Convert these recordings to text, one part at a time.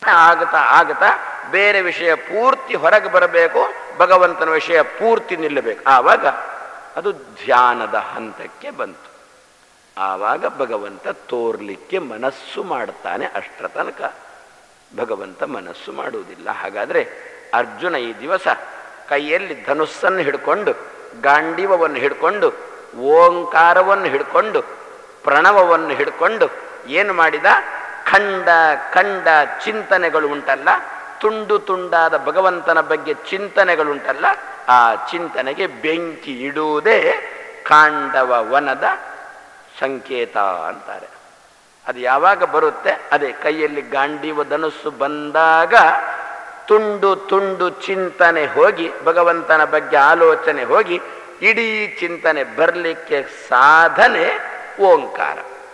ಆಗ್ತಾ ಆಗ್ತಾ ಬೇರೆ ವಿಷಯ ಪೂರ್ತಿ ಹೊರಗೆ ಬರಬೇಕು ಭಗವಂತನ ವಿಷಯ ಪೂರ್ತಿ ನಿಲ್ಲಬೇಕು ಆವಾಗ ಅದು ಧ್ಯಾನದ ಹಂತಕ್ಕೆ ಬಂತು ಆವಾಗ ಭಗವಂತ ತೋರ್ಲಿಕ್ಕೆ ಮನಸ್ಸು ಮಾಡ್ತಾನೆ ಅಷ್ಟರ ತನಕ ಭಗವಂತ ಮನಸ್ಸು ಮಾಡುವುದಿಲ್ಲ ಹಾಗಾದ್ರೆ ಅರ್ಜುನ ಈ ದಿವಸ ಕೈಯಲ್ಲಿ ಧನುಸ್ಸನ್ನು ಹಿಡ್ಕೊಂಡು ಗಾಂಡೀವವನ್ನು ಹಿಡ್ಕೊಂಡು ಓಂಕಾರವನ್ನು ಹಿಡ್ಕೊಂಡು ಪ್ರಣವವನ್ನು ಹಿಡ್ಕೊಂಡು ಏನು ಮಾಡಿದ ಖಂಡ ಖಂಡ ಚಿಂತನೆಗಳು ಉಂಟಲ್ಲ ತುಂಡು ತುಂಡಾದ ಭಗವಂತನ ಬಗ್ಗೆ ಚಿಂತನೆಗಳುಂಟಲ್ಲ ಆ ಚಿಂತನೆಗೆ ಬೆಂಕಿ ಇಡುವುದೇ ಕಾಂಡವ ವನದ ಸಂಕೇತ ಅಂತಾರೆ ಅದು ಯಾವಾಗ ಬರುತ್ತೆ ಅದೇ ಕೈಯಲ್ಲಿ ಗಾಂಡೀವ ಧನುಸ್ಸು ಬಂದಾಗ ತುಂಡು ತುಂಡು ಚಿಂತನೆ ಹೋಗಿ ಭಗವಂತನ ಬಗ್ಗೆ ಆಲೋಚನೆ ಹೋಗಿ ಇಡೀ ಚಿಂತನೆ ಬರಲಿಕ್ಕೆ ಸಾಧನೆ ಓಂಕಾರ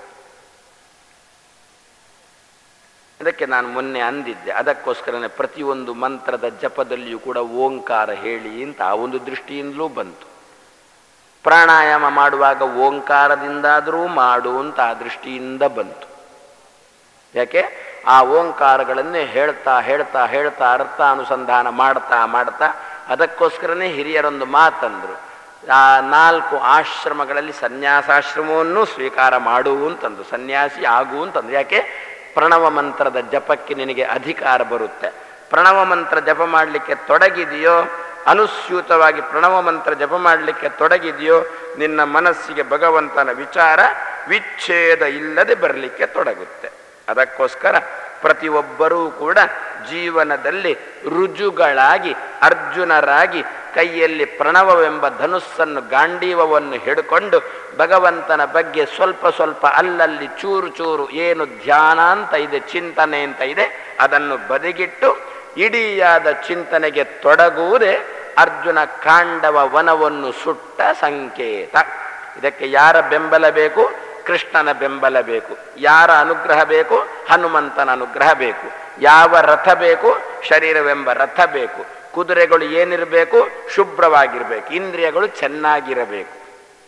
ಅದಕ್ಕೆ ನಾನು ಮೊನ್ನೆ ಅಂದಿದ್ದೆ ಅದಕ್ಕೋಸ್ಕರನೇ ಪ್ರತಿಯೊಂದು ಮಂತ್ರದ ಜಪದಲ್ಲಿಯೂ ಕೂಡ ಓಂಕಾರ ಹೇಳಿ ಅಂತ ಆ ಒಂದು ದೃಷ್ಟಿಯಿಂದಲೂ ಬಂತು ಪ್ರಾಣಾಯಾಮ ಮಾಡುವಾಗ ಓಂಕಾರದಿಂದಾದರೂ ಮಾಡು ಅಂತ ಆ ದೃಷ್ಟಿಯಿಂದ ಬಂತು ಯಾಕೆ ಆ ಓಂಕಾರಗಳನ್ನೇ ಹೇಳ್ತಾ ಹೇಳ್ತಾ ಹೇಳ್ತಾ ಅರ್ಥ ಅನುಸಂಧಾನ ಮಾಡ್ತಾ ಮಾಡ್ತಾ ಅದಕ್ಕೋಸ್ಕರನೇ ಹಿರಿಯರೊಂದು ಮಾತಂದ್ರು ಆ ನಾಲ್ಕು ಆಶ್ರಮಗಳಲ್ಲಿ ಸನ್ಯಾಸಾಶ್ರಮವನ್ನು ಸ್ವೀಕಾರ ಮಾಡು ಅಂತಂದು ಸನ್ಯಾಸಿ ಆಗು ಅಂತಂದು ಯಾಕೆ ಪ್ರಣವ ಮಂತ್ರದ ಜಪಕ್ಕೆ ನಿನಗೆ ಅಧಿಕಾರ ಬರುತ್ತೆ ಪ್ರಣವ ಮಂತ್ರ ಜಪ ಮಾಡಲಿಕ್ಕೆ ತೊಡಗಿದೆಯೋ ಅನುಸ್ಯೂತವಾಗಿ ಪ್ರಣವ ಮಂತ್ರ ಜಪ ಮಾಡಲಿಕ್ಕೆ ತೊಡಗಿದೆಯೋ ನಿನ್ನ ಮನಸ್ಸಿಗೆ ಭಗವಂತನ ವಿಚಾರ ವಿಚ್ಛೇದ ಇಲ್ಲದೆ ಬರಲಿಕ್ಕೆ ತೊಡಗುತ್ತೆ ಅದಕ್ಕೋಸ್ಕರ ಪ್ರತಿಯೊಬ್ಬರೂ ಕೂಡ ಜೀವನದಲ್ಲಿ ರುಜುಗಳಾಗಿ ಅರ್ಜುನರಾಗಿ ಕೈಯಲ್ಲಿ ಪ್ರಣವವೆಂಬ ಧನುಸ್ಸನ್ನು ಗಾಂಡೀವವನ್ನು ಹಿಡ್ಕೊಂಡು ಭಗವಂತನ ಬಗ್ಗೆ ಸ್ವಲ್ಪ ಸ್ವಲ್ಪ ಅಲ್ಲಲ್ಲಿ ಚೂರು ಚೂರು ಏನು ಧ್ಯಾನ ಅಂತ ಇದೆ ಚಿಂತನೆ ಅಂತ ಇದೆ ಅದನ್ನು ಬದಿಗಿಟ್ಟು ಇಡೀಯಾದ ಚಿಂತನೆಗೆ ತೊಡಗುವುದೇ ಅರ್ಜುನ ಕಾಂಡವ ವನವನ್ನು ಸುಟ್ಟ ಸಂಕೇತ ಇದಕ್ಕೆ ಯಾರ ಬೆಂಬಲ ಬೇಕು ಕೃಷ್ಣನ ಬೆಂಬಲ ಬೇಕು ಯಾರ ಅನುಗ್ರಹ ಬೇಕು ಹನುಮಂತನ ಅನುಗ್ರಹ ಬೇಕು ಯಾವ ರಥ ಬೇಕು ಶರೀರವೆಂಬ ರಥ ಬೇಕು ಕುದುರೆಗಳು ಏನಿರಬೇಕು ಶುಭ್ರವಾಗಿರಬೇಕು ಇಂದ್ರಿಯಗಳು ಚೆನ್ನಾಗಿರಬೇಕು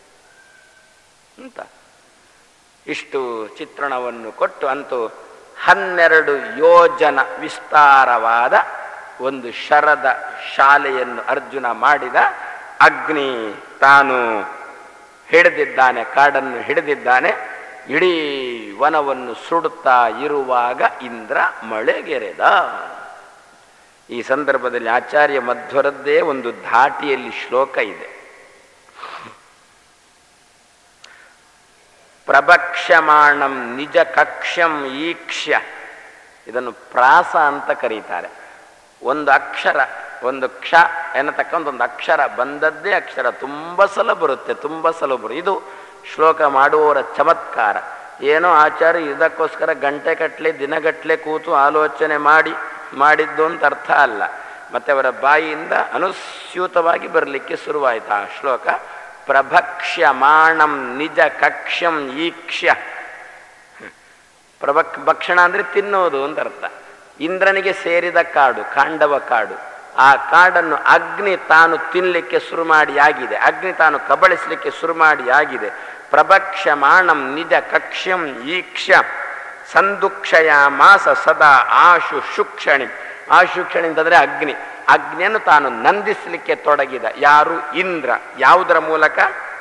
ಅಂತ ಇಷ್ಟು ಚಿತ್ರಣವನ್ನು ಕೊಟ್ಟು ಅಂತೂ ಹನ್ನೆರಡು ಯೋಜನ ವಿಸ್ತಾರವಾದ ಒಂದು ಶರದ ಶಾಲೆಯನ್ನು ಅರ್ಜುನ ಮಾಡಿದ ಅಗ್ನಿ ತಾನು ಹಿಡಿದಿದ್ದಾನೆ ಕಾಡನ್ನು ಹಿಡಿದಿದ್ದಾನೆ ಇಡೀ ವನವನ್ನು ಸುಡುತ್ತಾ ಇರುವಾಗ ಇಂದ್ರ ಮಳೆಗೆರೆದ ಈ ಸಂದರ್ಭದಲ್ಲಿ ಆಚಾರ್ಯ ಮಧ್ವರದ್ದೇ ಒಂದು ಧಾಟಿಯಲ್ಲಿ ಶ್ಲೋಕ ಇದೆ ಪ್ರಭಕ್ಷ್ಯಮಾಣಂ ನಿಜ ಕಕ್ಷ್ಯಂ ಈಕ್ಷ್ಯ ಇದನ್ನು ಪ್ರಾಸ ಅಂತ ಕರೀತಾರೆ ಒಂದು ಅಕ್ಷರ ಒಂದು ಕ್ಷ ಎನ್ನತಕ್ಕಂಥ ಒಂದು ಅಕ್ಷರ ಬಂದದ್ದೇ ಅಕ್ಷರ ತುಂಬ ಸಲ ಬರುತ್ತೆ ತುಂಬ ಸಲ ಬರುತ್ತೆ ಇದು ಶ್ಲೋಕ ಮಾಡುವವರ ಚಮತ್ಕಾರ ಏನೋ ಆಚಾರ್ಯ ಇದಕ್ಕೋಸ್ಕರ ಗಂಟೆ ಕಟ್ಟಲೆ ದಿನಗಟ್ಟಲೆ ಕೂತು ಆಲೋಚನೆ ಮಾಡಿ ಮಾಡಿದ್ದು ಅಂತ ಅರ್ಥ ಅಲ್ಲ ಮತ್ತೆ ಅವರ ಬಾಯಿಯಿಂದ ಅನುಸ್ಯೂತವಾಗಿ ಬರಲಿಕ್ಕೆ ಶುರುವಾಯಿತು ಆ ಶ್ಲೋಕ ಪ್ರಭಕ್ಷ್ಯಮಾಣಂ ನಿಜ ಕಕ್ಷ್ಯಂ ಈಕ್ಷ್ಯ ಪ್ರಭಕ್ ಭಕ್ಷಣ ಅಂದರೆ ತಿನ್ನೋದು ಅಂತ ಅರ್ಥ ಇಂದ್ರನಿಗೆ ಸೇರಿದ ಕಾಡು ಕಾಂಡವ ಕಾಡು ಆ ಕಾಡನ್ನು ಅಗ್ನಿ ತಾನು ತಿನ್ನಲಿಕ್ಕೆ ಶುರು ಮಾಡಿ ಆಗಿದೆ ಅಗ್ನಿ ತಾನು ಕಬಳಿಸಲಿಕ್ಕೆ ಶುರು ಮಾಡಿ ಆಗಿದೆ ಪ್ರಭಕ್ಷ್ಯಮಾಣಂ ನಿಜ ಕಕ್ಷ್ಯಂ ಈಕ್ಷ್ಯ ಸಂದುಕ್ಷಯ ಮಾಸ ಸದಾ ಆಶು ಶುಕ್ಷಣಿ ಆಶುಕ್ಷಣಿ ಅಂತಂದ್ರೆ ಅಗ್ನಿ ಅಗ್ನಿಯನ್ನು ತಾನು ನಂದಿಸಲಿಕ್ಕೆ ತೊಡಗಿದ ಯಾರು ಇಂದ್ರ ಯಾವುದರ ಮೂಲಕ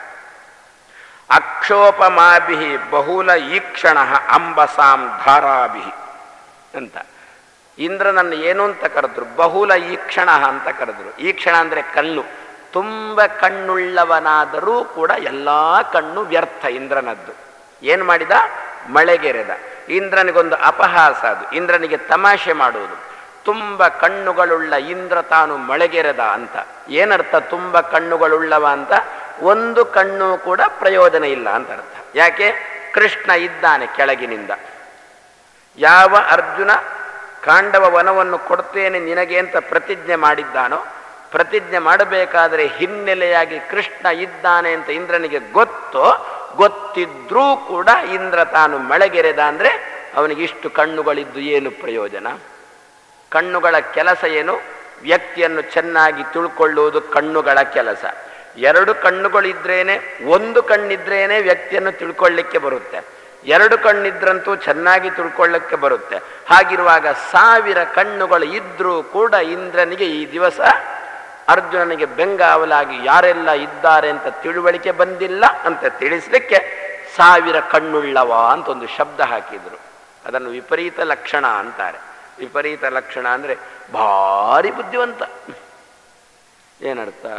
ಅಕ್ಷೋಪಮಾಭಿ ಬಹುಲ ಈಕ್ಷಣ ಅಂಬಸಾಂ ಧಾರಾಭಿ ಅಂತ ಇಂದ್ರನನ್ನು ಏನು ಅಂತ ಕರೆದ್ರು ಬಹುಲ ಈಕ್ಷಣ ಅಂತ ಕರೆದ್ರು ಈಕ್ಷಣ ಅಂದ್ರೆ ಕಣ್ಣು ತುಂಬ ಕಣ್ಣುಳ್ಳವನಾದರೂ ಕೂಡ ಎಲ್ಲ ಕಣ್ಣು ವ್ಯರ್ಥ ಇಂದ್ರನದ್ದು ಏನು ಮಾಡಿದ ಮಳೆಗೆರೆದ ಇಂದ್ರನಿಗೊಂದು ಅಪಹಾಸ ಅದು ಇಂದ್ರನಿಗೆ ತಮಾಷೆ ಮಾಡುವುದು ತುಂಬ ಕಣ್ಣುಗಳುಳ್ಳ ಇಂದ್ರ ತಾನು ಮಳೆಗೆರೆದ ಅಂತ ಏನರ್ಥ ತುಂಬ ಕಣ್ಣುಗಳುಳ್ಳವ ಅಂತ ಒಂದು ಕಣ್ಣು ಕೂಡ ಪ್ರಯೋಜನ ಇಲ್ಲ ಅಂತ ಅರ್ಥ ಯಾಕೆ ಕೃಷ್ಣ ಇದ್ದಾನೆ ಕೆಳಗಿನಿಂದ ಯಾವ ಅರ್ಜುನ ಕಾಂಡವ ವನವನ್ನು ಕೊಡ್ತೇನೆ ನಿನಗೆ ಅಂತ ಪ್ರತಿಜ್ಞೆ ಮಾಡಿದ್ದಾನೋ ಪ್ರತಿಜ್ಞೆ ಮಾಡಬೇಕಾದರೆ ಹಿನ್ನೆಲೆಯಾಗಿ ಕೃಷ್ಣ ಇದ್ದಾನೆ ಅಂತ ಇಂದ್ರನಿಗೆ ಗೊತ್ತೋ ಗೊತ್ತಿದ್ರೂ ಕೂಡ ಇಂದ್ರ ತಾನು ಮಳೆಗೆರೆದ ಅಂದರೆ ಅವನಿಗೆ ಇಷ್ಟು ಕಣ್ಣುಗಳಿದ್ದು ಏನು ಪ್ರಯೋಜನ ಕಣ್ಣುಗಳ ಕೆಲಸ ಏನು ವ್ಯಕ್ತಿಯನ್ನು ಚೆನ್ನಾಗಿ ತಿಳ್ಕೊಳ್ಳುವುದು ಕಣ್ಣುಗಳ ಕೆಲಸ ಎರಡು ಕಣ್ಣುಗಳಿದ್ರೇನೆ ಒಂದು ಕಣ್ಣಿದ್ರೇನೆ ವ್ಯಕ್ತಿಯನ್ನು ತಿಳ್ಕೊಳ್ಳಿಕ್ಕೆ ಬರುತ್ತೆ ಎರಡು ಕಣ್ಣಿದ್ರಂತೂ ಚೆನ್ನಾಗಿ ತಿಳ್ಕೊಳ್ಳಕ್ಕೆ ಬರುತ್ತೆ ಹಾಗಿರುವಾಗ ಸಾವಿರ ಕಣ್ಣುಗಳು ಇದ್ರೂ ಕೂಡ ಇಂದ್ರನಿಗೆ ಈ ದಿವಸ ಅರ್ಜುನನಿಗೆ ಬೆಂಗಾವಲಾಗಿ ಯಾರೆಲ್ಲ ಇದ್ದಾರೆ ಅಂತ ತಿಳುವಳಿಕೆ ಬಂದಿಲ್ಲ ಅಂತ ತಿಳಿಸ್ಲಿಕ್ಕೆ ಸಾವಿರ ಕಣ್ಣುಳ್ಳವ ಅಂತ ಒಂದು ಶಬ್ದ ಹಾಕಿದ್ರು ಅದನ್ನು ವಿಪರೀತ ಲಕ್ಷಣ ಅಂತಾರೆ ವಿಪರೀತ ಲಕ್ಷಣ ಅಂದರೆ ಭಾರಿ ಬುದ್ಧಿವಂತ ಏನರ್ಥ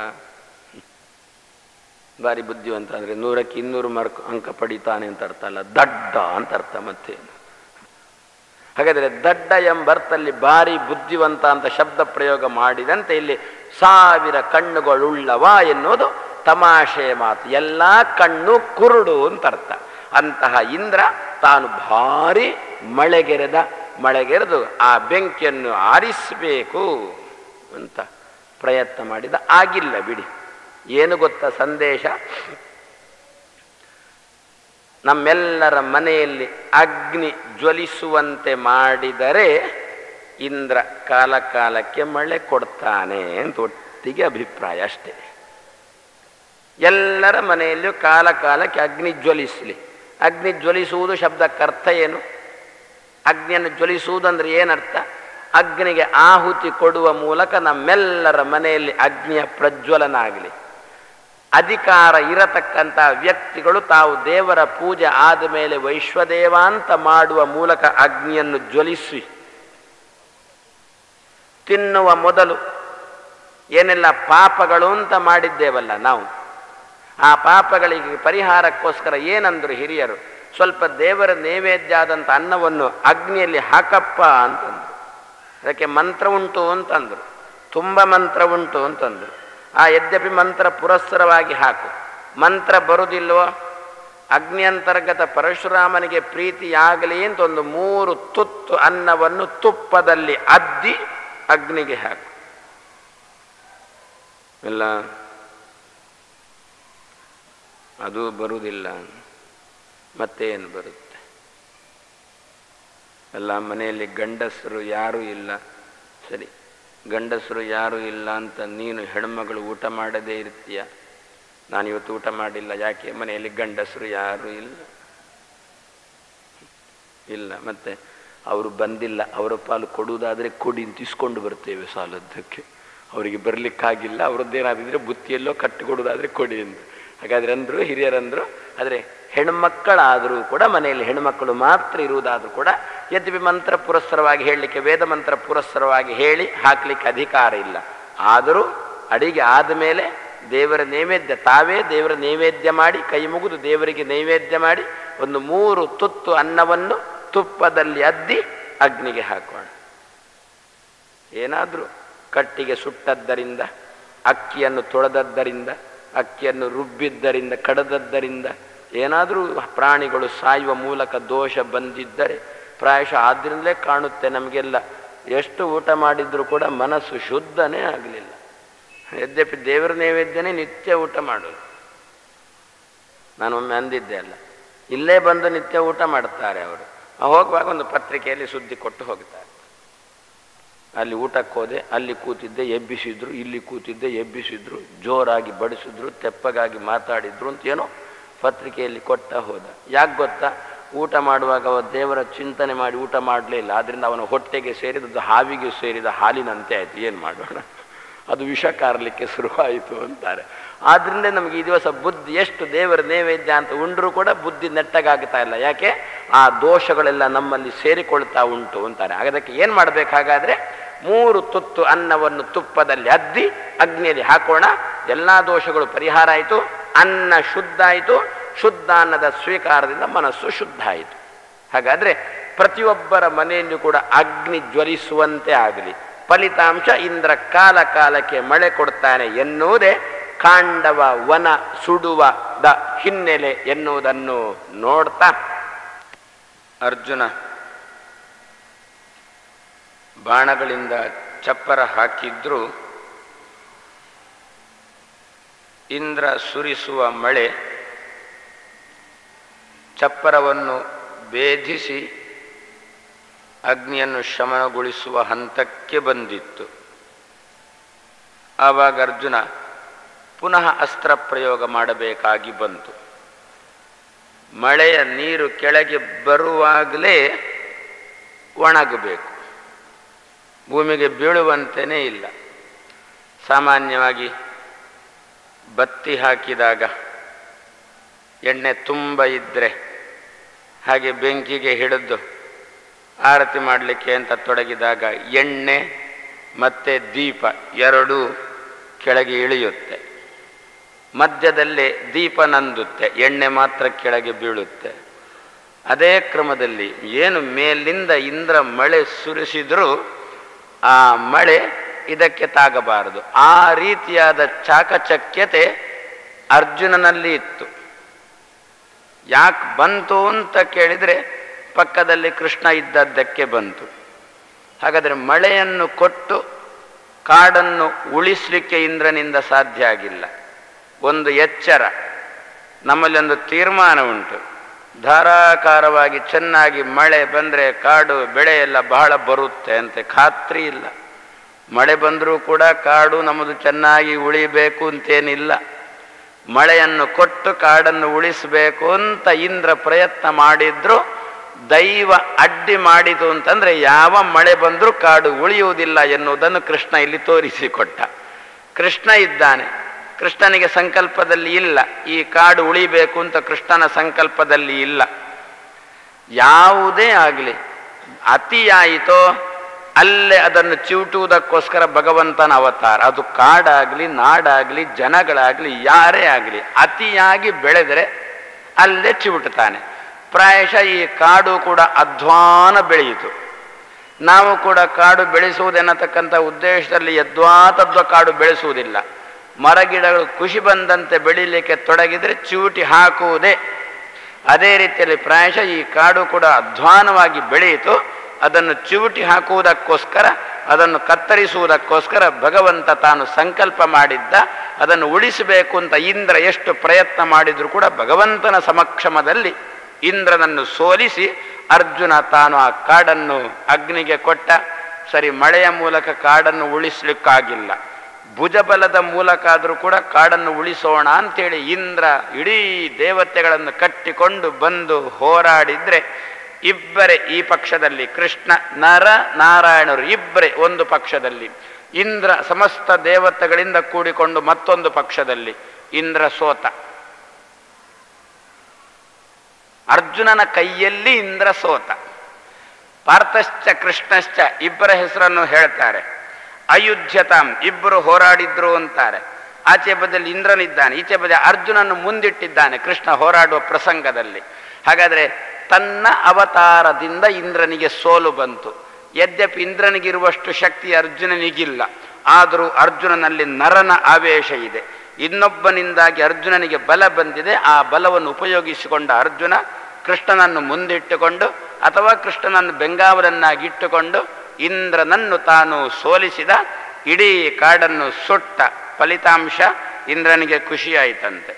ಭಾರಿ ಬುದ್ಧಿವಂತ ಅಂದರೆ ನೂರಕ್ಕೆ ಇನ್ನೂರು ಮಾರ್ಕ್ ಅಂಕ ಪಡಿತಾನೆ ಅಂತ ಅರ್ಥ ಅಲ್ಲ ದಡ್ಡ ಅಂತ ಅರ್ಥ ಮತ್ತೆ ಹಾಗಾದರೆ ದಡ್ಡ ಎಂಬರ್ಥಲ್ಲಿ ಭಾರಿ ಬುದ್ಧಿವಂತ ಅಂತ ಶಬ್ದ ಪ್ರಯೋಗ ಮಾಡಿದಂತೆ ಇಲ್ಲಿ ಸಾವಿರ ಕಣ್ಣುಗಳುಳ್ಳವ ಎನ್ನುವುದು ತಮಾಷೆಯ ಮಾತು ಎಲ್ಲ ಕಣ್ಣು ಕುರುಡು ಅಂತ ಅರ್ಥ ಅಂತಹ ಇಂದ್ರ ತಾನು ಭಾರಿ ಮಳೆಗೆರೆದ ಮಳೆಗೆರೆದು ಆ ಬೆಂಕಿಯನ್ನು ಆರಿಸಬೇಕು ಅಂತ ಪ್ರಯತ್ನ ಮಾಡಿದ ಆಗಿಲ್ಲ ಬಿಡಿ ಏನು ಗೊತ್ತಾ ಸಂದೇಶ ನಮ್ಮೆಲ್ಲರ ಮನೆಯಲ್ಲಿ ಅಗ್ನಿ ಜ್ವಲಿಸುವಂತೆ ಮಾಡಿದರೆ ಇಂದ್ರ ಕಾಲ ಕಾಲಕ್ಕೆ ಮಳೆ ಕೊಡ್ತಾನೆ ಅಂತ ಒಟ್ಟಿಗೆ ಅಭಿಪ್ರಾಯ ಅಷ್ಟೇ ಎಲ್ಲರ ಮನೆಯಲ್ಲಿಯೂ ಕಾಲ ಕಾಲಕ್ಕೆ ಅಗ್ನಿ ಜ್ವಲಿಸಲಿ ಅಗ್ನಿ ಜ್ವಲಿಸುವುದು ಶಬ್ದಕ್ಕೆ ಅರ್ಥ ಏನು ಅಗ್ನಿಯನ್ನು ಜ್ವಲಿಸುವುದಂದ್ರೆ ಏನರ್ಥ ಅಗ್ನಿಗೆ ಆಹುತಿ ಕೊಡುವ ಮೂಲಕ ನಮ್ಮೆಲ್ಲರ ಮನೆಯಲ್ಲಿ ಅಗ್ನಿಯ ಪ್ರಜ್ವಲನ ಆಗಲಿ ಅಧಿಕಾರ ಇರತಕ್ಕಂಥ ವ್ಯಕ್ತಿಗಳು ತಾವು ದೇವರ ಪೂಜೆ ಆದ ಮೇಲೆ ವೈಶ್ವದೇವಾಂತ ಮಾಡುವ ಮೂಲಕ ಅಗ್ನಿಯನ್ನು ಜ್ವಲಿಸಿ ತಿನ್ನುವ ಮೊದಲು ಏನೆಲ್ಲ ಪಾಪಗಳು ಅಂತ ಮಾಡಿದ್ದೇವಲ್ಲ ನಾವು ಆ ಪಾಪಗಳಿಗೆ ಪರಿಹಾರಕ್ಕೋಸ್ಕರ ಏನಂದ್ರು ಹಿರಿಯರು ಸ್ವಲ್ಪ ದೇವರ ನೈವೇದ್ಯ ಆದಂಥ ಅನ್ನವನ್ನು ಅಗ್ನಿಯಲ್ಲಿ ಹಾಕಪ್ಪ ಅಂತಂದ್ರು ಅದಕ್ಕೆ ಮಂತ್ರ ಉಂಟು ಅಂತಂದ್ರು ತುಂಬ ಮಂತ್ರ ಉಂಟು ಅಂತಂದ್ರು ಆ ಯದ್ಯಪಿ ಮಂತ್ರ ಪುರಸ್ಸರವಾಗಿ ಹಾಕು ಮಂತ್ರ ಬರುವುದಿಲ್ವೋ ಅಗ್ನಿ ಅಂತರ್ಗತ ಪರಶುರಾಮನಿಗೆ ಪ್ರೀತಿಯಾಗಲಿ ಅಂತ ಒಂದು ಮೂರು ತುತ್ತು ಅನ್ನವನ್ನು ತುಪ್ಪದಲ್ಲಿ ಅದ್ದಿ ಅಗ್ನಿಗೆ ಹಾಕು ಇಲ್ಲ ಅದು ಬರುವುದಿಲ್ಲ ಮತ್ತೇನು ಬರುತ್ತೆ ಎಲ್ಲ ಮನೆಯಲ್ಲಿ ಗಂಡಸರು ಯಾರೂ ಇಲ್ಲ ಸರಿ ಗಂಡಸರು ಯಾರೂ ಇಲ್ಲ ಅಂತ ನೀನು ಹೆಣ್ಮಗಳು ಊಟ ಮಾಡದೇ ಇರ್ತೀಯ ನಾನು ಇವತ್ತು ಊಟ ಮಾಡಿಲ್ಲ ಯಾಕೆ ಮನೆಯಲ್ಲಿ ಗಂಡಸರು ಯಾರೂ ಇಲ್ಲ ಇಲ್ಲ ಮತ್ತೆ ಅವರು ಬಂದಿಲ್ಲ ಅವರ ಪಾಲು ಕೊಡುವುದಾದರೆ ಕೊಡಿ ಅಂತ ಇಸ್ಕೊಂಡು ಬರ್ತೇವೆ ಸಾಲದ್ದಕ್ಕೆ ಅವರಿಗೆ ಬರಲಿಕ್ಕಾಗಿಲ್ಲ ಅವರದ್ದೇನಾದಿದ್ರೆ ಬುತ್ತಿಯಲ್ಲೋ ಕಟ್ಟಿ ಕೊಡುವುದಾದರೆ ಕೊಡಿ ಅಂತ ಹಾಗಾದ್ರೆ ಅಂದರು ಹಿರಿಯರಂದರು ಆದರೆ ಹೆಣ್ಮಕ್ಕಳಾದರೂ ಕೂಡ ಮನೆಯಲ್ಲಿ ಹೆಣ್ಮಕ್ಕಳು ಮಾತ್ರ ಇರುವುದಾದರೂ ಕೂಡ ಯದ್ಯಪಿ ಮಂತ್ರ ಪುರಸ್ಸರವಾಗಿ ಹೇಳಲಿಕ್ಕೆ ವೇದ ಮಂತ್ರ ಪುರಸ್ಸರವಾಗಿ ಹೇಳಿ ಹಾಕಲಿಕ್ಕೆ ಅಧಿಕಾರ ಇಲ್ಲ ಆದರೂ ಅಡಿಗೆ ಆದಮೇಲೆ ದೇವರ ನೈವೇದ್ಯ ತಾವೇ ದೇವರ ನೈವೇದ್ಯ ಮಾಡಿ ಕೈ ಮುಗಿದು ದೇವರಿಗೆ ನೈವೇದ್ಯ ಮಾಡಿ ಒಂದು ಮೂರು ತುತ್ತು ಅನ್ನವನ್ನು ತುಪ್ಪದಲ್ಲಿ ಅದ್ದಿ ಅಗ್ನಿಗೆ ಹಾಕೋಣ ಏನಾದರೂ ಕಟ್ಟಿಗೆ ಸುಟ್ಟದ್ದರಿಂದ ಅಕ್ಕಿಯನ್ನು ತೊಳೆದದ್ದರಿಂದ ಅಕ್ಕಿಯನ್ನು ರುಬ್ಬಿದ್ದರಿಂದ ಕಡದದ್ದರಿಂದ ಏನಾದರೂ ಪ್ರಾಣಿಗಳು ಸಾಯುವ ಮೂಲಕ ದೋಷ ಬಂದಿದ್ದರೆ ಪ್ರಾಯಶಃ ಆದ್ದರಿಂದಲೇ ಕಾಣುತ್ತೆ ನಮಗೆಲ್ಲ ಎಷ್ಟು ಊಟ ಮಾಡಿದರೂ ಕೂಡ ಮನಸ್ಸು ಶುದ್ಧನೇ ಆಗಲಿಲ್ಲ ಯದ್ಯಪಿ ದೇವರ ನೈವೇದ್ಯನೇ ನಿತ್ಯ ಊಟ ಮಾಡೋದು ನಾನು ಒಮ್ಮೆ ಅಂದಿದ್ದೆ ಅಲ್ಲ ಇಲ್ಲೇ ಬಂದು ನಿತ್ಯ ಊಟ ಮಾಡ್ತಾರೆ ಅವರು ಹೋಗುವಾಗ ಒಂದು ಪತ್ರಿಕೆಯಲ್ಲಿ ಸುದ್ದಿ ಕೊಟ್ಟು ಹೋಗ್ತಾರೆ ಅಲ್ಲಿ ಊಟಕ್ಕೆ ಹೋದೆ ಅಲ್ಲಿ ಕೂತಿದ್ದೆ ಎಬ್ಬಿಸಿದ್ರು ಇಲ್ಲಿ ಕೂತಿದ್ದೆ ಎಬ್ಬಿಸಿದ್ರು ಜೋರಾಗಿ ಬಡಿಸಿದ್ರು ತೆಪ್ಪಗಾಗಿ ಮಾತಾಡಿದ್ರು ಅಂತ ಏನೋ ಪತ್ರಿಕೆಯಲ್ಲಿ ಕೊಟ್ಟ ಹೋದ ಯಾಕೆ ಗೊತ್ತಾ ಊಟ ಮಾಡುವಾಗ ಅವ ದೇವರ ಚಿಂತನೆ ಮಾಡಿ ಊಟ ಮಾಡಲೇ ಇಲ್ಲ ಆದ್ದರಿಂದ ಅವನ ಹೊಟ್ಟೆಗೆ ಸೇರಿದದ್ದು ಹಾವಿಗೆ ಸೇರಿದ ಹಾಲಿನಂತೆ ಆಯಿತು ಏನು ಮಾಡೋಣ ಅದು ವಿಷ ಕಾರಲಿಕ್ಕೆ ಶುರುವಾಯಿತು ಅಂತಾರೆ ಆದ್ದರಿಂದ ನಮಗೆ ಈ ದಿವಸ ಬುದ್ಧಿ ಎಷ್ಟು ದೇವರ ನೈವೇದ್ಯ ಅಂತ ಉಂಡ್ರೂ ಕೂಡ ಬುದ್ಧಿ ನೆಟ್ಟಗಾಗ್ತಾ ಇಲ್ಲ ಯಾಕೆ ಆ ದೋಷಗಳೆಲ್ಲ ನಮ್ಮಲ್ಲಿ ಸೇರಿಕೊಳ್ತಾ ಉಂಟು ಅಂತಾರೆ ಅದಕ್ಕೆ ಏನು ಮಾಡಬೇಕಾಗಾದ್ರೆ ಮೂರು ತುತ್ತು ಅನ್ನವನ್ನು ತುಪ್ಪದಲ್ಲಿ ಅದ್ದಿ ಅಗ್ನಿಯಲ್ಲಿ ಹಾಕೋಣ ಎಲ್ಲ ದೋಷಗಳು ಪರಿಹಾರ ಆಯಿತು ಅನ್ನ ಶುದ್ಧ ಆಯಿತು ಶುದ್ಧ ಅನ್ನದ ಸ್ವೀಕಾರದಿಂದ ಮನಸ್ಸು ಶುದ್ಧ ಆಯಿತು ಹಾಗಾದರೆ ಪ್ರತಿಯೊಬ್ಬರ ಮನೆಯಲ್ಲೂ ಕೂಡ ಅಗ್ನಿ ಜ್ವಲಿಸುವಂತೆ ಆಗಲಿ ಫಲಿತಾಂಶ ಇಂದ್ರ ಕಾಲ ಕಾಲಕ್ಕೆ ಮಳೆ ಕೊಡ್ತಾನೆ ಎನ್ನುವುದೇ ಕಾಂಡವ ವನ ಸುಡುವ ದ ಹಿನ್ನೆಲೆ ಎನ್ನುವುದನ್ನು ನೋಡ್ತಾ ಅರ್ಜುನ ಬಾಣಗಳಿಂದ ಚಪ್ಪರ ಹಾಕಿದ್ರೂ ಇಂದ್ರ ಸುರಿಸುವ ಮಳೆ ಚಪ್ಪರವನ್ನು ಭೇದಿಸಿ ಅಗ್ನಿಯನ್ನು ಶಮನಗೊಳಿಸುವ ಹಂತಕ್ಕೆ ಬಂದಿತ್ತು ಆವಾಗ ಅರ್ಜುನ ಪುನಃ ಅಸ್ತ್ರ ಪ್ರಯೋಗ ಮಾಡಬೇಕಾಗಿ ಬಂತು ಮಳೆಯ ನೀರು ಕೆಳಗೆ ಬರುವಾಗಲೇ ಒಣಗಬೇಕು ಭೂಮಿಗೆ ಬೀಳುವಂತೆಯೇ ಇಲ್ಲ ಸಾಮಾನ್ಯವಾಗಿ ಬತ್ತಿ ಹಾಕಿದಾಗ ಎಣ್ಣೆ ತುಂಬ ಇದ್ದರೆ ಹಾಗೆ ಬೆಂಕಿಗೆ ಹಿಡಿದು ಆರತಿ ಮಾಡಲಿಕ್ಕೆ ಅಂತ ತೊಡಗಿದಾಗ ಎಣ್ಣೆ ಮತ್ತು ದೀಪ ಎರಡೂ ಕೆಳಗೆ ಇಳಿಯುತ್ತೆ ಮಧ್ಯದಲ್ಲಿ ದೀಪ ನಂದುತ್ತೆ ಎಣ್ಣೆ ಮಾತ್ರ ಕೆಳಗೆ ಬೀಳುತ್ತೆ ಅದೇ ಕ್ರಮದಲ್ಲಿ ಏನು ಮೇಲಿಂದ ಇಂದ್ರ ಮಳೆ ಸುರಿಸಿದರೂ ಆ ಮಳೆ ಇದಕ್ಕೆ ತಾಗಬಾರದು ಆ ರೀತಿಯಾದ ಚಾಕಚಕ್ಯತೆ ಅರ್ಜುನನಲ್ಲಿ ಇತ್ತು ಯಾಕೆ ಬಂತು ಅಂತ ಕೇಳಿದರೆ ಪಕ್ಕದಲ್ಲಿ ಕೃಷ್ಣ ಇದ್ದದ್ದಕ್ಕೆ ಬಂತು ಹಾಗಾದರೆ ಮಳೆಯನ್ನು ಕೊಟ್ಟು ಕಾಡನ್ನು ಉಳಿಸಲಿಕ್ಕೆ ಇಂದ್ರನಿಂದ ಸಾಧ್ಯ ಆಗಿಲ್ಲ ಒಂದು ಎಚ್ಚರ ನಮ್ಮಲ್ಲಿ ಒಂದು ತೀರ್ಮಾನ ಉಂಟು ಧಾರಾಕಾರವಾಗಿ ಚೆನ್ನಾಗಿ ಮಳೆ ಬಂದರೆ ಕಾಡು ಬೆಳೆ ಎಲ್ಲ ಬಹಳ ಬರುತ್ತೆ ಅಂತ ಖಾತ್ರಿ ಇಲ್ಲ ಮಳೆ ಬಂದರೂ ಕೂಡ ಕಾಡು ನಮ್ಮದು ಚೆನ್ನಾಗಿ ಉಳಿಬೇಕು ಅಂತೇನಿಲ್ಲ ಮಳೆಯನ್ನು ಕೊಟ್ಟು ಕಾಡನ್ನು ಉಳಿಸಬೇಕು ಅಂತ ಇಂದ್ರ ಪ್ರಯತ್ನ ಮಾಡಿದ್ರು ದೈವ ಅಡ್ಡಿ ಮಾಡಿತು ಅಂತಂದ್ರೆ ಯಾವ ಮಳೆ ಬಂದರೂ ಕಾಡು ಉಳಿಯುವುದಿಲ್ಲ ಎನ್ನುವುದನ್ನು ಕೃಷ್ಣ ಇಲ್ಲಿ ತೋರಿಸಿಕೊಟ್ಟ ಕೃಷ್ಣ ಇದ್ದಾನೆ ಕೃಷ್ಣನಿಗೆ ಸಂಕಲ್ಪದಲ್ಲಿ ಇಲ್ಲ ಈ ಕಾಡು ಉಳಿಬೇಕು ಅಂತ ಕೃಷ್ಣನ ಸಂಕಲ್ಪದಲ್ಲಿ ಇಲ್ಲ ಯಾವುದೇ ಆಗಲಿ ಅತಿಯಾಯಿತೋ ಅಲ್ಲೇ ಅದನ್ನು ಚಿವುಟುವುದಕ್ಕೋಸ್ಕರ ಭಗವಂತನ ಅವತಾರ ಅದು ಕಾಡಾಗಲಿ ನಾಡಾಗಲಿ ಜನಗಳಾಗಲಿ ಯಾರೇ ಆಗಲಿ ಅತಿಯಾಗಿ ಬೆಳೆದರೆ ಅಲ್ಲೇ ಚಿವುಟುತ್ತಾನೆ ಪ್ರಾಯಶಃ ಈ ಕಾಡು ಕೂಡ ಅಧ್ವಾನ ಬೆಳೆಯಿತು ನಾವು ಕೂಡ ಕಾಡು ಬೆಳೆಸುವುದೆನ್ನತಕ್ಕಂಥ ಉದ್ದೇಶದಲ್ಲಿ ಯದ್ವಾತದ್ವ ಕಾಡು ಬೆಳೆಸುವುದಿಲ್ಲ ಮರಗಿಡಗಳು ಖುಷಿ ಬಂದಂತೆ ಬೆಳೀಲಿಕ್ಕೆ ತೊಡಗಿದರೆ ಚಿವುಟಿ ಹಾಕುವುದೇ ಅದೇ ರೀತಿಯಲ್ಲಿ ಪ್ರಾಯಶಃ ಈ ಕಾಡು ಕೂಡ ಅಧ್ವಾನವಾಗಿ ಬೆಳೆಯಿತು ಅದನ್ನು ಚಿವುಟಿ ಹಾಕುವುದಕ್ಕೋಸ್ಕರ ಅದನ್ನು ಕತ್ತರಿಸುವುದಕ್ಕೋಸ್ಕರ ಭಗವಂತ ತಾನು ಸಂಕಲ್ಪ ಮಾಡಿದ್ದ ಅದನ್ನು ಉಳಿಸಬೇಕು ಅಂತ ಇಂದ್ರ ಎಷ್ಟು ಪ್ರಯತ್ನ ಮಾಡಿದರೂ ಕೂಡ ಭಗವಂತನ ಸಮಕ್ಷಮದಲ್ಲಿ ಇಂದ್ರನನ್ನು ಸೋಲಿಸಿ ಅರ್ಜುನ ತಾನು ಆ ಕಾಡನ್ನು ಅಗ್ನಿಗೆ ಕೊಟ್ಟ ಸರಿ ಮಳೆಯ ಮೂಲಕ ಕಾಡನ್ನು ಉಳಿಸ್ಲಿಕ್ಕಾಗಿಲ್ಲ ಭುಜಬಲದ ಮೂಲಕ ಆದರೂ ಕೂಡ ಕಾಡನ್ನು ಉಳಿಸೋಣ ಅಂತೇಳಿ ಇಂದ್ರ ಇಡೀ ದೇವತೆಗಳನ್ನು ಕಟ್ಟಿಕೊಂಡು ಬಂದು ಹೋರಾಡಿದ್ರೆ ಇಬ್ಬರೇ ಈ ಪಕ್ಷದಲ್ಲಿ ಕೃಷ್ಣ ನರ ನಾರಾಯಣರು ಇಬ್ಬರೇ ಒಂದು ಪಕ್ಷದಲ್ಲಿ ಇಂದ್ರ ಸಮಸ್ತ ದೇವತೆಗಳಿಂದ ಕೂಡಿಕೊಂಡು ಮತ್ತೊಂದು ಪಕ್ಷದಲ್ಲಿ ಇಂದ್ರ ಸೋತ ಅರ್ಜುನನ ಕೈಯಲ್ಲಿ ಇಂದ್ರ ಸೋತ ಪಾರ್ಥಶ್ಚ ಕೃಷ್ಣಶ್ಚ ಇಬ್ಬರ ಹೆಸರನ್ನು ಹೇಳ್ತಾರೆ ಅಯುಧ್ಯತಾಂ ಇಬ್ಬರು ಹೋರಾಡಿದ್ರು ಅಂತಾರೆ ಆಚೆ ಬದಿಯಲ್ಲಿ ಇಂದ್ರನಿದ್ದಾನೆ ಈಚೆ ಬದಿ ಅರ್ಜುನನ್ನು ಮುಂದಿಟ್ಟಿದ್ದಾನೆ ಕೃಷ್ಣ ಹೋರಾಡುವ ಪ್ರಸಂಗದಲ್ಲಿ ಹಾಗಾದರೆ ತನ್ನ ಅವತಾರದಿಂದ ಇಂದ್ರನಿಗೆ ಸೋಲು ಬಂತು ಯದ್ಯಪಿ ಇಂದ್ರನಿಗಿರುವಷ್ಟು ಶಕ್ತಿ ಅರ್ಜುನನಿಗಿಲ್ಲ ಆದರೂ ಅರ್ಜುನನಲ್ಲಿ ನರನ ಆವೇಶ ಇದೆ ಇನ್ನೊಬ್ಬನಿಂದಾಗಿ ಅರ್ಜುನನಿಗೆ ಬಲ ಬಂದಿದೆ ಆ ಬಲವನ್ನು ಉಪಯೋಗಿಸಿಕೊಂಡ ಅರ್ಜುನ ಕೃಷ್ಣನನ್ನು ಮುಂದಿಟ್ಟುಕೊಂಡು ಅಥವಾ ಕೃಷ್ಣನನ್ನು ಬೆಂಗಾವಲನ್ನಾಗಿಟ್ಟುಕೊಂಡು ಇಂದ್ರನನ್ನು ತಾನು ಸೋಲಿಸಿದ ಇಡೀ ಕಾಡನ್ನು ಸುಟ್ಟ ಫಲಿತಾಂಶ ಇಂದ್ರನಿಗೆ ಖುಷಿಯಾಯಿತಂತೆ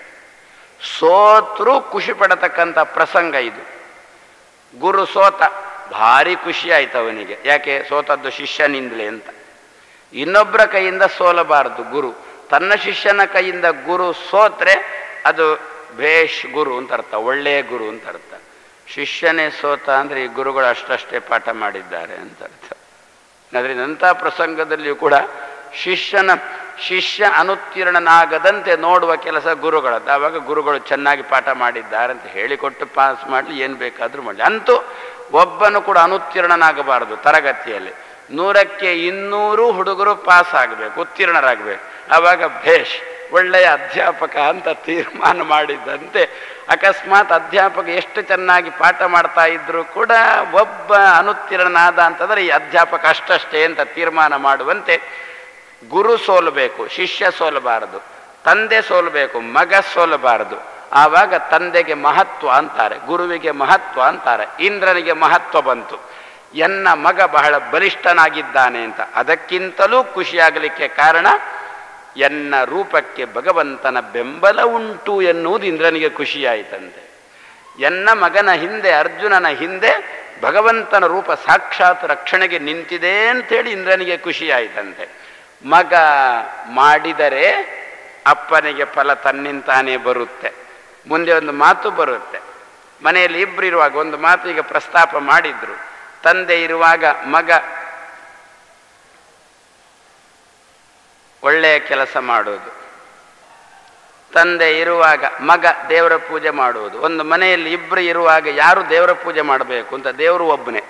ಸೋತ್ರೂ ಖುಷಿ ಪಡತಕ್ಕಂಥ ಪ್ರಸಂಗ ಇದು ಗುರು ಸೋತ ಭಾರಿ ಖುಷಿ ಆಯ್ತು ಅವನಿಗೆ ಯಾಕೆ ಸೋತದ್ದು ಶಿಷ್ಯನಿಂದಲೇ ಅಂತ ಇನ್ನೊಬ್ಬರ ಕೈಯಿಂದ ಸೋಲಬಾರದು ಗುರು ತನ್ನ ಶಿಷ್ಯನ ಕೈಯಿಂದ ಗುರು ಸೋತ್ರೆ ಅದು ಭೇಷ್ ಗುರು ಅಂತ ಅರ್ಥ ಒಳ್ಳೆಯ ಗುರು ಅಂತ ಅರ್ಥ ಶಿಷ್ಯನೇ ಸೋತ ಅಂದರೆ ಈ ಗುರುಗಳು ಅಷ್ಟಷ್ಟೇ ಪಾಠ ಮಾಡಿದ್ದಾರೆ ಅಂತ ಅರ್ಥ ಅದರಿಂದ ಅಂಥ ಪ್ರಸಂಗದಲ್ಲಿಯೂ ಕೂಡ ಶಿಷ್ಯನ ಶಿಷ್ಯ ಅನುತ್ತೀರ್ಣನಾಗದಂತೆ ನೋಡುವ ಕೆಲಸ ಗುರುಗಳದ್ದು ಆವಾಗ ಗುರುಗಳು ಚೆನ್ನಾಗಿ ಪಾಠ ಮಾಡಿದ್ದಾರೆ ಅಂತ ಹೇಳಿಕೊಟ್ಟು ಪಾಸ್ ಮಾಡಲಿ ಏನು ಬೇಕಾದರೂ ಮಾಡಲಿ ಅಂತೂ ಒಬ್ಬನು ಕೂಡ ಅನುತ್ತೀರ್ಣನಾಗಬಾರದು ತರಗತಿಯಲ್ಲಿ ನೂರಕ್ಕೆ ಇನ್ನೂರು ಹುಡುಗರು ಪಾಸ್ ಆಗಬೇಕು ಉತ್ತೀರ್ಣರಾಗಬೇಕು ಆವಾಗ ಭೇಷ್ ಒಳ್ಳೆಯ ಅಧ್ಯಾಪಕ ಅಂತ ತೀರ್ಮಾನ ಮಾಡಿದ್ದಂತೆ ಅಕಸ್ಮಾತ್ ಅಧ್ಯಾಪಕ ಎಷ್ಟು ಚೆನ್ನಾಗಿ ಪಾಠ ಮಾಡ್ತಾ ಇದ್ರೂ ಕೂಡ ಒಬ್ಬ ಅನುತ್ತೀರ್ಣನಾದ ಅಂತಂದರೆ ಈ ಅಧ್ಯಾಪಕ ಅಷ್ಟಷ್ಟೇ ಅಂತ ತೀರ್ಮಾನ ಮಾಡುವಂತೆ ಗುರು ಸೋಲಬೇಕು ಶಿಷ್ಯ ಸೋಲಬಾರದು ತಂದೆ ಸೋಲಬೇಕು ಮಗ ಸೋಲಬಾರದು ಆವಾಗ ತಂದೆಗೆ ಮಹತ್ವ ಅಂತಾರೆ ಗುರುವಿಗೆ ಮಹತ್ವ ಅಂತಾರೆ ಇಂದ್ರನಿಗೆ ಮಹತ್ವ ಬಂತು ಎನ್ನ ಮಗ ಬಹಳ ಬಲಿಷ್ಠನಾಗಿದ್ದಾನೆ ಅಂತ ಅದಕ್ಕಿಂತಲೂ ಖುಷಿಯಾಗಲಿಕ್ಕೆ ಕಾರಣ ಎನ್ನ ರೂಪಕ್ಕೆ ಭಗವಂತನ ಬೆಂಬಲ ಉಂಟು ಎನ್ನುವುದು ಇಂದ್ರನಿಗೆ ಖುಷಿಯಾಯಿತಂತೆ ಎನ್ನ ಮಗನ ಹಿಂದೆ ಅರ್ಜುನನ ಹಿಂದೆ ಭಗವಂತನ ರೂಪ ಸಾಕ್ಷಾತ್ ರಕ್ಷಣೆಗೆ ನಿಂತಿದೆ ಅಂತೇಳಿ ಇಂದ್ರನಿಗೆ ಖುಷಿಯಾಯಿತಂತೆ ಮಗ ಮಾಡಿದರೆ ಅಪ್ಪನಿಗೆ ಫಲ ತನ್ನಿಂತಾನೇ ಬರುತ್ತೆ ಮುಂದೆ ಒಂದು ಮಾತು ಬರುತ್ತೆ ಮನೆಯಲ್ಲಿ ಇಬ್ಬರು ಇರುವಾಗ ಒಂದು ಮಾತು ಈಗ ಪ್ರಸ್ತಾಪ ಮಾಡಿದ್ರು ತಂದೆ ಇರುವಾಗ ಮಗ ಒಳ್ಳೆಯ ಕೆಲಸ ಮಾಡುವುದು ತಂದೆ ಇರುವಾಗ ಮಗ ದೇವರ ಪೂಜೆ ಮಾಡುವುದು ಒಂದು ಮನೆಯಲ್ಲಿ ಇಬ್ಬರು ಇರುವಾಗ ಯಾರು ದೇವರ ಪೂಜೆ ಮಾಡಬೇಕು ಅಂತ ದೇವರು ಒಬ್ಬನೇ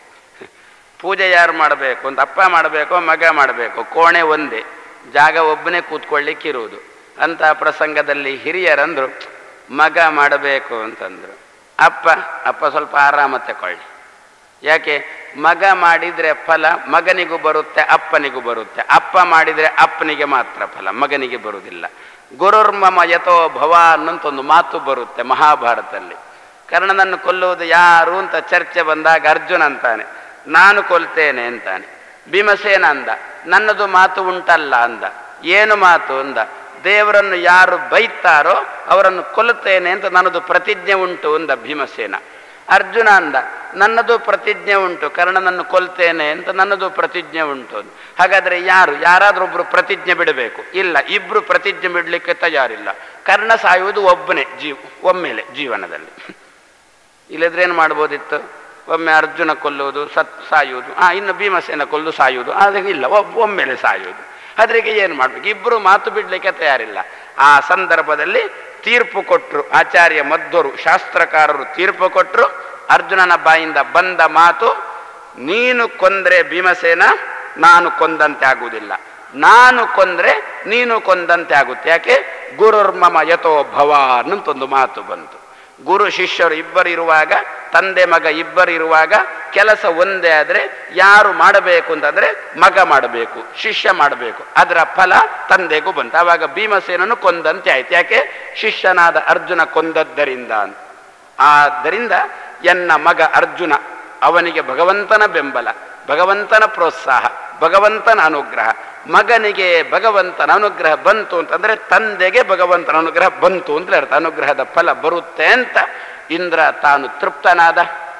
ಪೂಜೆ ಯಾರು ಮಾಡಬೇಕು ಅಂತ ಅಪ್ಪ ಮಾಡಬೇಕು ಮಗ ಮಾಡಬೇಕು ಕೋಣೆ ಒಂದೇ ಜಾಗ ಒಬ್ಬನೇ ಕೂತ್ಕೊಳ್ಳಿಕ್ಕಿರುವುದು ಅಂತ ಪ್ರಸಂಗದಲ್ಲಿ ಹಿರಿಯರಂದ್ರು ಮಗ ಮಾಡಬೇಕು ಅಂತಂದ್ರು ಅಪ್ಪ ಅಪ್ಪ ಸ್ವಲ್ಪ ಆರಾಮ ತಗೊಳ್ಳಿ ಯಾಕೆ ಮಗ ಮಾಡಿದ್ರೆ ಫಲ ಮಗನಿಗೂ ಬರುತ್ತೆ ಅಪ್ಪನಿಗೂ ಬರುತ್ತೆ ಅಪ್ಪ ಮಾಡಿದ್ರೆ ಅಪ್ಪನಿಗೆ ಮಾತ್ರ ಫಲ ಮಗನಿಗೆ ಬರುವುದಿಲ್ಲ ಗುರುರ್ಮಮ ಯಥೋ ಭವ ಅನ್ನಂತ ಒಂದು ಮಾತು ಬರುತ್ತೆ ಮಹಾಭಾರತದಲ್ಲಿ ಕರ್ಣನನ್ನು ಕೊಲ್ಲುವುದು ಯಾರು ಅಂತ ಚರ್ಚೆ ಬಂದಾಗ ಅರ್ಜುನ ಅಂತಾನೆ ನಾನು ಕೊಲ್ತೇನೆ ಅಂತಾನೆ ಭೀಮಸೇನ ಅಂದ ನನ್ನದು ಮಾತು ಉಂಟಲ್ಲ ಅಂದ ಏನು ಮಾತು ಅಂದ ದೇವರನ್ನು ಯಾರು ಬೈತಾರೋ ಅವರನ್ನು ಕೊಲ್ಲುತ್ತೇನೆ ಅಂತ ನನ್ನದು ಪ್ರತಿಜ್ಞೆ ಉಂಟು ಅಂದ ಭೀಮಸೇನ ಅರ್ಜುನ ಅಂದ ನನ್ನದು ಪ್ರತಿಜ್ಞೆ ಉಂಟು ಕರ್ಣನನ್ನು ಕೊಲ್ತೇನೆ ಅಂತ ನನ್ನದು ಪ್ರತಿಜ್ಞೆ ಉಂಟು ಅಂತ ಹಾಗಾದ್ರೆ ಯಾರು ಯಾರಾದ್ರೂ ಒಬ್ರು ಪ್ರತಿಜ್ಞೆ ಬಿಡಬೇಕು ಇಲ್ಲ ಇಬ್ರು ಪ್ರತಿಜ್ಞೆ ಬಿಡಲಿಕ್ಕೆ ತಯಾರಿಲ್ಲ ಕರ್ಣ ಸಾಯುವುದು ಒಬ್ಬನೇ ಜೀವ ಒಮ್ಮೆಲೆ ಜೀವನದಲ್ಲಿ ಇಲ್ಲದ್ರೆ ಏನು ಮಾಡ್ಬೋದಿತ್ತು ಒಮ್ಮೆ ಅರ್ಜುನ ಕೊಲ್ಲುವುದು ಸತ್ ಸಾಯುವುದು ಆ ಇನ್ನು ಭೀಮಸೇನ ಕೊಲ್ಲು ಸಾಯುವುದು ಆದ್ರೆ ಇಲ್ಲ ಒಬ್ಬ ಒಮ್ಮೆಲೆ ಸಾಯುವುದು ಅದ್ರಿಗೆ ಏನು ಮಾಡ್ಬೇಕು ಇಬ್ಬರು ಮಾತು ಬಿಡಲಿಕ್ಕೆ ತಯಾರಿಲ್ಲ ಆ ಸಂದರ್ಭದಲ್ಲಿ ತೀರ್ಪು ಕೊಟ್ಟರು ಆಚಾರ್ಯ ಮಧ್ವರು ಶಾಸ್ತ್ರಕಾರರು ತೀರ್ಪು ಕೊಟ್ಟರು ಅರ್ಜುನನ ಬಾಯಿಂದ ಬಂದ ಮಾತು ನೀನು ಕೊಂದ್ರೆ ಭೀಮಸೇನ ನಾನು ಕೊಂದಂತೆ ಆಗುವುದಿಲ್ಲ ನಾನು ಕೊಂದ್ರೆ ನೀನು ಕೊಂದಂತೆ ಆಗುತ್ತೆ ಯಾಕೆ ಗುರುರ್ಮಮ ಯಥೋ ಭವ ಅನ್ನಂತೊಂದು ಮಾತು ಬಂತು ಗುರು ಶಿಷ್ಯರು ಇಬ್ಬರು ಇರುವಾಗ ತಂದೆ ಮಗ ಇಬ್ಬರು ಇರುವಾಗ ಕೆಲಸ ಒಂದೇ ಆದರೆ ಯಾರು ಮಾಡಬೇಕು ಅಂತಂದ್ರೆ ಮಗ ಮಾಡಬೇಕು ಶಿಷ್ಯ ಮಾಡಬೇಕು ಅದರ ಫಲ ತಂದೆಗೂ ಬಂತು ಆವಾಗ ಭೀಮಸೇನನು ಕೊಂದಂತೆ ಆಯ್ತು ಯಾಕೆ ಶಿಷ್ಯನಾದ ಅರ್ಜುನ ಕೊಂದದ್ದರಿಂದ ಅಂತ ಆದ್ದರಿಂದ ಎನ್ನ ಮಗ ಅರ್ಜುನ ಅವನಿಗೆ ಭಗವಂತನ ಬೆಂಬಲ ಭಗವಂತನ ಪ್ರೋತ್ಸಾಹ ಭಗವಂತನ ಅನುಗ್ರಹ ಮಗನಿಗೆ ಭಗವಂತನ ಅನುಗ್ರಹ ಬಂತು ಅಂತಂದ್ರೆ ತಂದೆಗೆ ಭಗವಂತನ ಅನುಗ್ರಹ ಬಂತು ಅಂತ ಅರ್ಥ ಅನುಗ್ರಹದ ಫಲ ಬರುತ್ತೆ ಅಂತ ಇಂದ್ರ ತಾನು ತೃಪ್ತನಾದ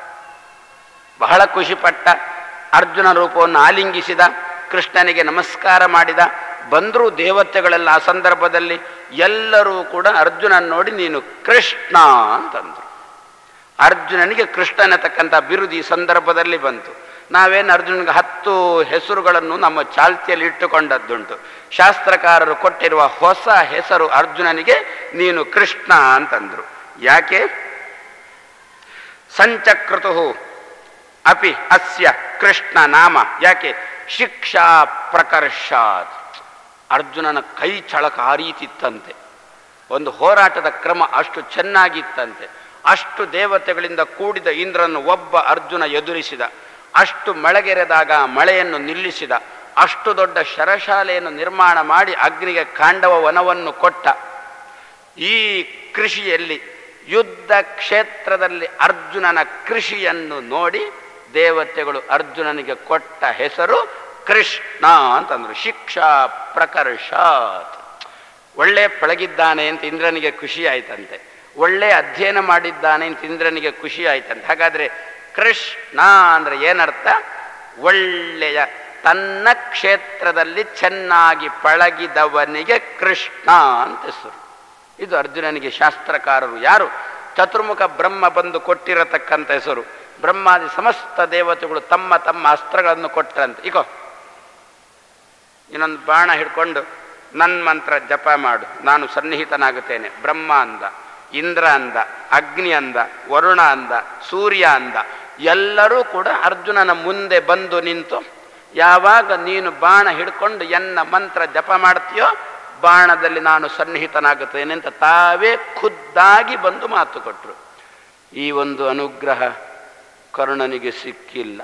ಬಹಳ ಖುಷಿಪಟ್ಟ ಅರ್ಜುನ ರೂಪವನ್ನು ಆಲಿಂಗಿಸಿದ ಕೃಷ್ಣನಿಗೆ ನಮಸ್ಕಾರ ಮಾಡಿದ ಬಂದರೂ ದೇವತೆಗಳೆಲ್ಲ ಆ ಸಂದರ್ಭದಲ್ಲಿ ಎಲ್ಲರೂ ಕೂಡ ಅರ್ಜುನನ್ ನೋಡಿ ನೀನು ಕೃಷ್ಣ ಅಂತಂದ್ರು ಅರ್ಜುನನಿಗೆ ಕೃಷ್ಣನತಕ್ಕಂಥ ಬಿರುದು ಈ ಸಂದರ್ಭದಲ್ಲಿ ಬಂತು ನಾವೇನು ಅರ್ಜುನನಿಗೆ ಹತ್ತು ಹೆಸರುಗಳನ್ನು ನಮ್ಮ ಚಾಲ್ತಿಯಲ್ಲಿ ಇಟ್ಟುಕೊಂಡದ್ದುಂಟು ಶಾಸ್ತ್ರಕಾರರು ಕೊಟ್ಟಿರುವ ಹೊಸ ಹೆಸರು ಅರ್ಜುನನಿಗೆ ನೀನು ಕೃಷ್ಣ ಅಂತಂದ್ರು ಯಾಕೆ ಸಂಚಕೃತು ಅಪಿ ಅಸ್ಯ ಕೃಷ್ಣ ನಾಮ ಯಾಕೆ ಶಿಕ್ಷಾ ಪ್ರಕರ್ಷಾತ್ ಅರ್ಜುನನ ಕೈ ಚಳಕ ಆ ರೀತಿ ಇತ್ತಂತೆ ಒಂದು ಹೋರಾಟದ ಕ್ರಮ ಅಷ್ಟು ಚೆನ್ನಾಗಿತ್ತಂತೆ ಅಷ್ಟು ದೇವತೆಗಳಿಂದ ಕೂಡಿದ ಇಂದ್ರನ್ನು ಒಬ್ಬ ಅರ್ಜುನ ಎದುರಿಸಿದ ಅಷ್ಟು ಮಳೆಗೆರೆದಾಗ ಮಳೆಯನ್ನು ನಿಲ್ಲಿಸಿದ ಅಷ್ಟು ದೊಡ್ಡ ಶರಶಾಲೆಯನ್ನು ನಿರ್ಮಾಣ ಮಾಡಿ ಅಗ್ನಿಗೆ ಕಾಂಡವ ವನವನ್ನು ಕೊಟ್ಟ ಈ ಕೃಷಿಯಲ್ಲಿ ಯುದ್ಧ ಕ್ಷೇತ್ರದಲ್ಲಿ ಅರ್ಜುನನ ಕೃಷಿಯನ್ನು ನೋಡಿ ದೇವತೆಗಳು ಅರ್ಜುನನಿಗೆ ಕೊಟ್ಟ ಹೆಸರು ಕೃಷ್ಣ ಅಂತಂದ್ರು ಶಿಕ್ಷಾ ಪ್ರಕರ್ಷಾತ್ ಒಳ್ಳೆ ಪಳಗಿದ್ದಾನೆ ಅಂತ ಇಂದ್ರನಿಗೆ ಖುಷಿ ಆಯ್ತಂತೆ ಒಳ್ಳೆ ಅಧ್ಯಯನ ಮಾಡಿದ್ದಾನೆ ಅಂತ ಇಂದ್ರನಿಗೆ ಖುಷಿ ಆಯ್ತಂತೆ ಹಾಗಾದ್ರೆ ಕೃಷ್ಣ ಅಂದ್ರೆ ಏನರ್ಥ ಒಳ್ಳೆಯ ತನ್ನ ಕ್ಷೇತ್ರದಲ್ಲಿ ಚೆನ್ನಾಗಿ ಪಳಗಿದವನಿಗೆ ಕೃಷ್ಣ ಅಂತ ಹೆಸರು ಇದು ಅರ್ಜುನನಿಗೆ ಶಾಸ್ತ್ರಕಾರರು ಯಾರು ಚತುರ್ಮುಖ ಬ್ರಹ್ಮ ಬಂದು ಕೊಟ್ಟಿರತಕ್ಕಂಥ ಹೆಸರು ಬ್ರಹ್ಮಾದಿ ಸಮಸ್ತ ದೇವತೆಗಳು ತಮ್ಮ ತಮ್ಮ ಅಸ್ತ್ರಗಳನ್ನು ಕೊಟ್ಟರಂತೆ ಇಕೋ ಇನ್ನೊಂದು ಬಾಣ ಹಿಡ್ಕೊಂಡು ನನ್ನ ಮಂತ್ರ ಜಪ ಮಾಡು ನಾನು ಸನ್ನಿಹಿತನಾಗುತ್ತೇನೆ ಬ್ರಹ್ಮ ಅಂದ ಇಂದ್ರ ಅಂದ ಅಗ್ನಿ ಅಂದ ವರುಣ ಅಂದ ಸೂರ್ಯ ಅಂದ ಎಲ್ಲರೂ ಕೂಡ ಅರ್ಜುನನ ಮುಂದೆ ಬಂದು ನಿಂತು ಯಾವಾಗ ನೀನು ಬಾಣ ಹಿಡ್ಕೊಂಡು ಎನ್ನ ಮಂತ್ರ ಜಪ ಮಾಡ್ತೀಯೋ ಬಾಣದಲ್ಲಿ ನಾನು ಸನ್ನಿಹಿತನಾಗುತ್ತೇನೆ ಅಂತ ತಾವೇ ಖುದ್ದಾಗಿ ಬಂದು ಮಾತು ಕೊಟ್ಟರು ಈ ಒಂದು ಅನುಗ್ರಹ ಕರ್ಣನಿಗೆ ಸಿಕ್ಕಿಲ್ಲ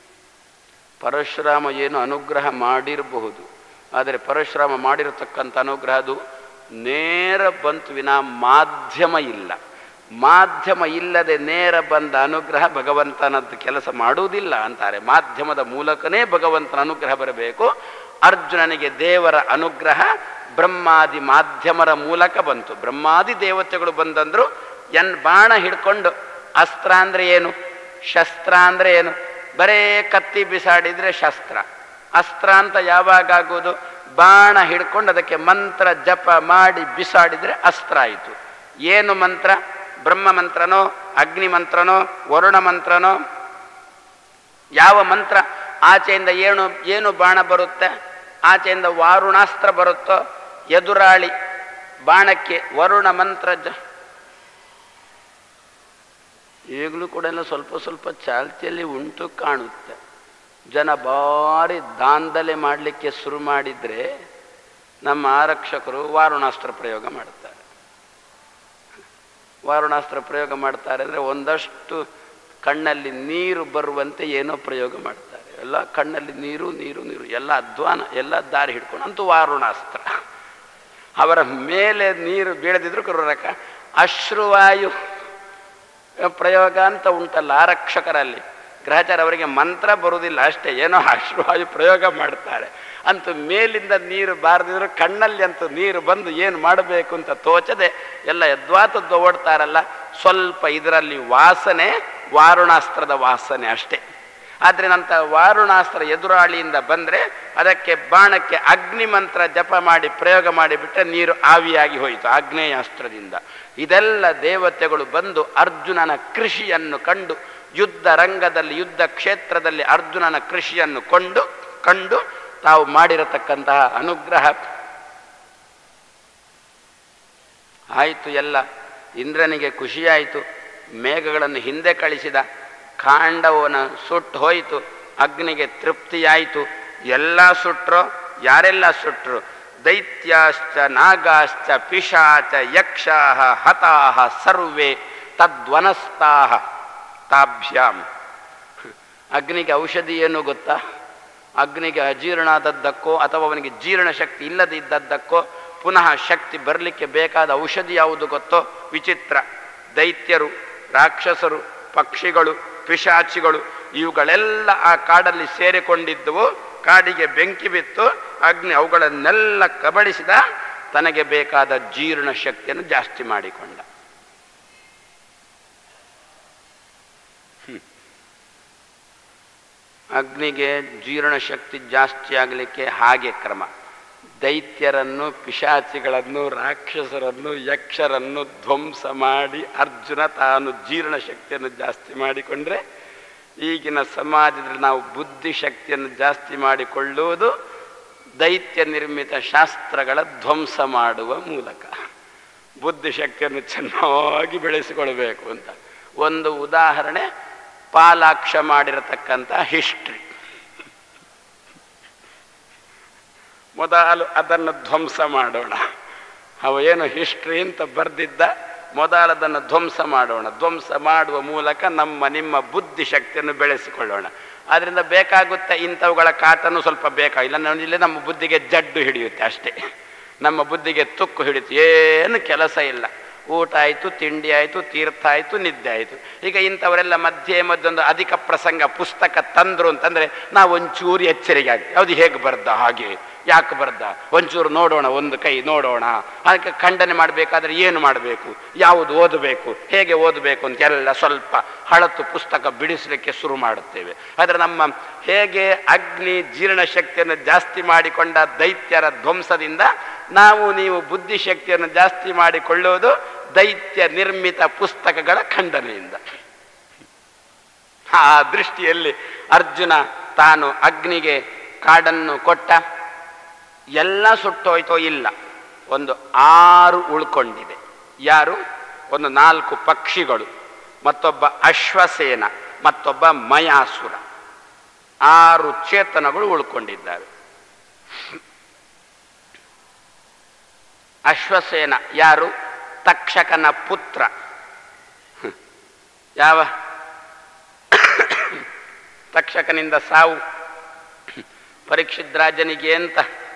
ಪರಶುರಾಮ ಏನು ಅನುಗ್ರಹ ಮಾಡಿರಬಹುದು ಆದರೆ ಪರಶುರಾಮ ಮಾಡಿರತಕ್ಕಂಥ ಅನುಗ್ರಹ ಅದು ನೇರ ಬಂತು ವಿನ ಮಾಧ್ಯಮ ಇಲ್ಲ ಮಾಧ್ಯಮ ಇಲ್ಲದೆ ನೇರ ಬಂದ ಅನುಗ್ರಹ ಭಗವಂತನದ್ದು ಕೆಲಸ ಮಾಡುವುದಿಲ್ಲ ಅಂತಾರೆ ಮಾಧ್ಯಮದ ಮೂಲಕನೇ ಭಗವಂತನ ಅನುಗ್ರಹ ಬರಬೇಕು ಅರ್ಜುನನಿಗೆ ದೇವರ ಅನುಗ್ರಹ ಬ್ರಹ್ಮಾದಿ ಮಾಧ್ಯಮರ ಮೂಲಕ ಬಂತು ಬ್ರಹ್ಮಾದಿ ದೇವತೆಗಳು ಬಂದಂದ್ರು ಎನ್ ಬಾಣ ಹಿಡ್ಕೊಂಡು ಅಸ್ತ್ರ ಅಂದ್ರೆ ಏನು ಶಸ್ತ್ರ ಅಂದ್ರೆ ಏನು ಬರೇ ಕತ್ತಿ ಬಿಸಾಡಿದ್ರೆ ಶಸ್ತ್ರ ಅಸ್ತ್ರ ಅಂತ ಯಾವಾಗ ಆಗೋದು ಬಾಣ ಹಿಡ್ಕೊಂಡು ಅದಕ್ಕೆ ಮಂತ್ರ ಜಪ ಮಾಡಿ ಬಿಸಾಡಿದ್ರೆ ಅಸ್ತ್ರ ಆಯಿತು ಏನು ಮಂತ್ರ ಬ್ರಹ್ಮ ಮಂತ್ರನೋ ಅಗ್ನಿ ಮಂತ್ರನೋ ವರುಣ ಮಂತ್ರನೋ ಯಾವ ಮಂತ್ರ ಆಚೆಯಿಂದ ಏನು ಏನು ಬಾಣ ಬರುತ್ತೆ ಆಚೆಯಿಂದ ವಾರುಣಾಸ್ತ್ರ ಬರುತ್ತೋ ಎದುರಾಳಿ ಬಾಣಕ್ಕೆ ವರುಣ ಮಂತ್ರ ಜ ಈಗಲೂ ಕೂಡ ಎಲ್ಲ ಸ್ವಲ್ಪ ಸ್ವಲ್ಪ ಚಾಲ್ತಿಯಲ್ಲಿ ಉಂಟು ಕಾಣುತ್ತೆ ಜನ ಭಾರಿ ದಾಂಧಲೆ ಮಾಡಲಿಕ್ಕೆ ಶುರು ಮಾಡಿದರೆ ನಮ್ಮ ಆರಕ್ಷಕರು ವಾರುಣಾಸ್ತ್ರ ಪ್ರಯೋಗ ಮಾಡ್ತಾರೆ ವಾರುಣಾಸ್ತ್ರ ಪ್ರಯೋಗ ಮಾಡ್ತಾರೆ ಅಂದರೆ ಒಂದಷ್ಟು ಕಣ್ಣಲ್ಲಿ ನೀರು ಬರುವಂತೆ ಏನೋ ಪ್ರಯೋಗ ಮಾಡ್ತಾರೆ ಎಲ್ಲ ಕಣ್ಣಲ್ಲಿ ನೀರು ನೀರು ನೀರು ಎಲ್ಲ ಅಧ್ವಾನ ಎಲ್ಲ ದಾರಿ ಹಿಡ್ಕೊಂಡು ಅಂತೂ ವಾರುಣಾಸ್ತ್ರ ಅವರ ಮೇಲೆ ನೀರು ಬೀಳದಿದ್ರು ಕರೋರಕ ಅಶ್ರುವಾಯು ಪ್ರಯೋಗ ಅಂತ ಉಂಟಲ್ಲ ಆರಕ್ಷಕರಲ್ಲಿ ಗ್ರಹಚಾರ ಅವರಿಗೆ ಮಂತ್ರ ಬರುವುದಿಲ್ಲ ಅಷ್ಟೇ ಏನೋ ಅಶ್ರುವಾಯು ಪ್ರಯೋಗ ಮಾಡ್ತಾರೆ ಅಂತೂ ಮೇಲಿಂದ ನೀರು ಬಾರದಿದ್ರು ಕಣ್ಣಲ್ಲಿ ಅಂತೂ ನೀರು ಬಂದು ಏನು ಮಾಡಬೇಕು ಅಂತ ತೋಚದೆ ಎಲ್ಲ ಯದ್ವಾತದ್ದು ಓಡ್ತಾರಲ್ಲ ಸ್ವಲ್ಪ ಇದರಲ್ಲಿ ವಾಸನೆ ವಾರುಣಾಸ್ತ್ರದ ವಾಸನೆ ಅಷ್ಟೇ ಆದರೆ ನಂತರ ವಾರುಣಾಸ್ತ್ರ ಎದುರಾಳಿಯಿಂದ ಬಂದರೆ ಅದಕ್ಕೆ ಬಾಣಕ್ಕೆ ಅಗ್ನಿ ಮಂತ್ರ ಜಪ ಮಾಡಿ ಪ್ರಯೋಗ ಮಾಡಿಬಿಟ್ರೆ ನೀರು ಆವಿಯಾಗಿ ಹೋಯಿತು ಆಗ್ನೇಯಾಸ್ತ್ರದಿಂದ ಇದೆಲ್ಲ ದೇವತೆಗಳು ಬಂದು ಅರ್ಜುನನ ಕೃಷಿಯನ್ನು ಕಂಡು ಯುದ್ಧ ರಂಗದಲ್ಲಿ ಯುದ್ಧ ಕ್ಷೇತ್ರದಲ್ಲಿ ಅರ್ಜುನನ ಕೃಷಿಯನ್ನು ಕೊಂಡು ಕಂಡು ತಾವು ಮಾಡಿರತಕ್ಕಂತಹ ಅನುಗ್ರಹ ಆಯಿತು ಎಲ್ಲ ಇಂದ್ರನಿಗೆ ಖುಷಿಯಾಯಿತು ಮೇಘಗಳನ್ನು ಹಿಂದೆ ಕಳಿಸಿದ ಕಾಂಡವನ ಸುಟ್ಟು ಹೋಯಿತು ಅಗ್ನಿಗೆ ತೃಪ್ತಿಯಾಯಿತು ಎಲ್ಲ ಸುಟ್ರು ಯಾರೆಲ್ಲ ಸುಟ್ರು ದೈತ್ಯಾಶ್ಚ ನಾಗಾಶ್ಚ ಪಿಶಾಚ ಯಕ್ಷಾಹ ಹತಾಹ ಸರ್ವೇ ತದ್ವನಸ್ತಾಹ ತಾಭ್ಯಾಂ ಅಗ್ನಿಗೆ ಔಷಧಿ ಏನು ಗೊತ್ತಾ ಅಗ್ನಿಗೆ ಅಜೀರ್ಣ ಆದದ್ದಕ್ಕೋ ಅಥವಾ ಅವನಿಗೆ ಜೀರ್ಣ ಶಕ್ತಿ ಇಲ್ಲದಿದ್ದದ್ದಕ್ಕೋ ಪುನಃ ಶಕ್ತಿ ಬರಲಿಕ್ಕೆ ಬೇಕಾದ ಔಷಧಿ ಯಾವುದು ಗೊತ್ತೋ ವಿಚಿತ್ರ ದೈತ್ಯರು ರಾಕ್ಷಸರು ಪಕ್ಷಿಗಳು ಪಿಶಾಚಿಗಳು ಇವುಗಳೆಲ್ಲ ಆ ಕಾಡಲ್ಲಿ ಸೇರಿಕೊಂಡಿದ್ದವು ಕಾಡಿಗೆ ಬೆಂಕಿ ಬಿತ್ತು ಅಗ್ನಿ ಅವುಗಳನ್ನೆಲ್ಲ ಕಬಳಿಸಿದ ತನಗೆ ಬೇಕಾದ ಜೀರ್ಣ ಶಕ್ತಿಯನ್ನು ಜಾಸ್ತಿ ಮಾಡಿಕೊಂಡ ಅಗ್ನಿಗೆ ಜೀರ್ಣ ಶಕ್ತಿ ಜಾಸ್ತಿ ಆಗಲಿಕ್ಕೆ ಹಾಗೆ ಕ್ರಮ ದೈತ್ಯರನ್ನು ಪಿಶಾಚಿಗಳನ್ನು ರಾಕ್ಷಸರನ್ನು ಯಕ್ಷರನ್ನು ಧ್ವಂಸ ಮಾಡಿ ಅರ್ಜುನ ತಾನು ಜೀರ್ಣ ಶಕ್ತಿಯನ್ನು ಜಾಸ್ತಿ ಮಾಡಿಕೊಂಡ್ರೆ ಈಗಿನ ಸಮಾಜದಲ್ಲಿ ನಾವು ಬುದ್ಧಿ ಶಕ್ತಿಯನ್ನು ಜಾಸ್ತಿ ಮಾಡಿಕೊಳ್ಳುವುದು ದೈತ್ಯ ನಿರ್ಮಿತ ಶಾಸ್ತ್ರಗಳ ಧ್ವಂಸ ಮಾಡುವ ಮೂಲಕ ಬುದ್ಧಿಶಕ್ತಿಯನ್ನು ಚೆನ್ನಾಗಿ ಬೆಳೆಸಿಕೊಳ್ಬೇಕು ಅಂತ ಒಂದು ಉದಾಹರಣೆ ಪಾಲಾಕ್ಷ ಮಾಡಿರತಕ್ಕಂಥ ಹಿಸ್ಟ್ರಿ ಮೊದಲು ಅದನ್ನು ಧ್ವಂಸ ಮಾಡೋಣ ಅವ ಏನು ಹಿಸ್ಟ್ರಿ ಅಂತ ಬರೆದಿದ್ದ ಮೊದಲು ಅದನ್ನು ಧ್ವಂಸ ಮಾಡೋಣ ಧ್ವಂಸ ಮಾಡುವ ಮೂಲಕ ನಮ್ಮ ನಿಮ್ಮ ಬುದ್ಧಿ ಶಕ್ತಿಯನ್ನು ಬೆಳೆಸಿಕೊಳ್ಳೋಣ ಆದ್ದರಿಂದ ಬೇಕಾಗುತ್ತೆ ಇಂಥವುಗಳ ಕಾಟನು ಸ್ವಲ್ಪ ಬೇಕಾಗಿಲ್ಲ ನಾವು ಇಲ್ಲೇ ನಮ್ಮ ಬುದ್ಧಿಗೆ ಜಡ್ಡು ಹಿಡಿಯುತ್ತೆ ಅಷ್ಟೇ ನಮ್ಮ ಬುದ್ಧಿಗೆ ತುಕ್ಕು ಹಿಡಿತು ಏನು ಕೆಲಸ ಇಲ್ಲ ಊಟ ಆಯಿತು ತಿಂಡಿ ಆಯಿತು ತೀರ್ಥ ಆಯಿತು ನಿದ್ದೆ ಆಯಿತು ಈಗ ಇಂಥವರೆಲ್ಲ ಮಧ್ಯೆ ಮದ್ದೊಂದು ಅಧಿಕ ಪ್ರಸಂಗ ಪುಸ್ತಕ ತಂದರು ಅಂತಂದರೆ ನಾವು ಒಂಚೂರು ಎಚ್ಚರಿಕೆ ಆಗ್ತೀವಿ ಅದು ಹೇಗೆ ಬರ್ದ ಹಾಗೆ ಯಾಕೆ ಬರ್ದ ಒಂಚೂರು ನೋಡೋಣ ಒಂದು ಕೈ ನೋಡೋಣ ಅದಕ್ಕೆ ಖಂಡನೆ ಮಾಡಬೇಕಾದ್ರೆ ಏನು ಮಾಡಬೇಕು ಯಾವುದು ಓದಬೇಕು ಹೇಗೆ ಓದಬೇಕು ಅಂತ ಎಲ್ಲ ಸ್ವಲ್ಪ ಹಳತು ಪುಸ್ತಕ ಬಿಡಿಸಲಿಕ್ಕೆ ಶುರು ಮಾಡುತ್ತೇವೆ ಆದರೆ ನಮ್ಮ ಹೇಗೆ ಅಗ್ನಿ ಜೀರ್ಣಶಕ್ತಿಯನ್ನು ಜಾಸ್ತಿ ಮಾಡಿಕೊಂಡ ದೈತ್ಯರ ಧ್ವಂಸದಿಂದ ನಾವು ನೀವು ಬುದ್ಧಿಶಕ್ತಿಯನ್ನು ಜಾಸ್ತಿ ಮಾಡಿಕೊಳ್ಳುವುದು ದೈತ್ಯ ನಿರ್ಮಿತ ಪುಸ್ತಕಗಳ ಖಂಡನೆಯಿಂದ ಆ ದೃಷ್ಟಿಯಲ್ಲಿ ಅರ್ಜುನ ತಾನು ಅಗ್ನಿಗೆ ಕಾಡನ್ನು ಕೊಟ್ಟ ಎಲ್ಲ ಸುಟ್ಟೋಯ್ತೋ ಇಲ್ಲ ಒಂದು ಆರು ಉಳ್ಕೊಂಡಿದೆ ಯಾರು ಒಂದು ನಾಲ್ಕು ಪಕ್ಷಿಗಳು ಮತ್ತೊಬ್ಬ ಅಶ್ವಸೇನ ಮತ್ತೊಬ್ಬ ಮಯಾಸುರ ಆರು ಚೇತನಗಳು ಉಳ್ಕೊಂಡಿದ್ದಾವೆ ಅಶ್ವಸೇನ ಯಾರು ತಕ್ಷಕನ ಪುತ್ರ ಹ್ಮ್. ಯಾವ ತಕ್ಷಕನಿಂದ ಸಾವು ಪರೀಕ್ಷಿದ್ರಾಜನಿಗೆ ಅಂತ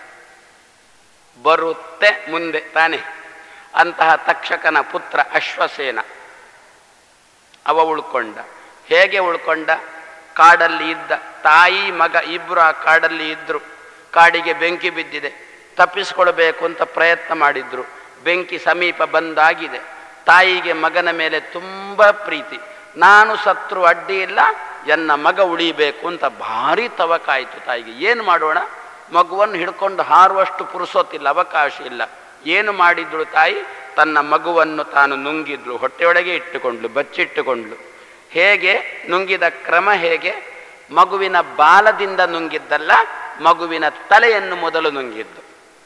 ಬರುತ್ತೆ ಮುಂದೆ ತಾನೆ ಅಂತಹ ತಕ್ಷಕನ ಪುತ್ರ ಅಶ್ವಸೇನ ಅವ ಉಳ್ಕೊಂಡ ಹೇಗೆ ಉಳ್ಕೊಂಡ ಕಾಡಲ್ಲಿ ಇದ್ದ ತಾಯಿ ಮಗ ಇಬ್ಬರು ಆ ಕಾಡಲ್ಲಿ ಇದ್ದರು ಕಾಡಿಗೆ ಬೆಂಕಿ ಬಿದ್ದಿದೆ ತಪ್ಪಿಸ್ಕೊಳ್ಬೇಕು ಅಂತ ಪ್ರಯತ್ನ ಮಾಡಿದ್ರು ಬೆಂಕಿ ಸಮೀಪ ಬಂದಾಗಿದೆ ತಾಯಿಗೆ ಮಗನ ಮೇಲೆ ತುಂಬ ಪ್ರೀತಿ ನಾನು ಸತ್ರು ಅಡ್ಡಿ ಇಲ್ಲ ಎನ್ನ ಮಗ ಉಳಿಬೇಕು ಅಂತ ಭಾರಿ ತವಕಾಯಿತು ತಾಯಿಗೆ ಏನು ಮಾಡೋಣ ಮಗುವನ್ನು ಹಿಡ್ಕೊಂಡು ಹಾರುವಷ್ಟು ಪುರುಸೊತ್ತಿಲ್ಲ ಅವಕಾಶ ಇಲ್ಲ ಏನು ಮಾಡಿದ್ಳು ತಾಯಿ ತನ್ನ ಮಗುವನ್ನು ತಾನು ನುಂಗಿದ್ಲು ಹೊಟ್ಟೆಯೊಳಗೆ ಇಟ್ಟುಕೊಂಡ್ಲು ಬಚ್ಚಿಟ್ಟುಕೊಂಡ್ಲು ಹೇಗೆ ನುಂಗಿದ ಕ್ರಮ ಹೇಗೆ ಮಗುವಿನ ಬಾಲದಿಂದ ನುಂಗಿದ್ದಲ್ಲ ಮಗುವಿನ ತಲೆಯನ್ನು ಮೊದಲು ನುಂಗಿದ್ದು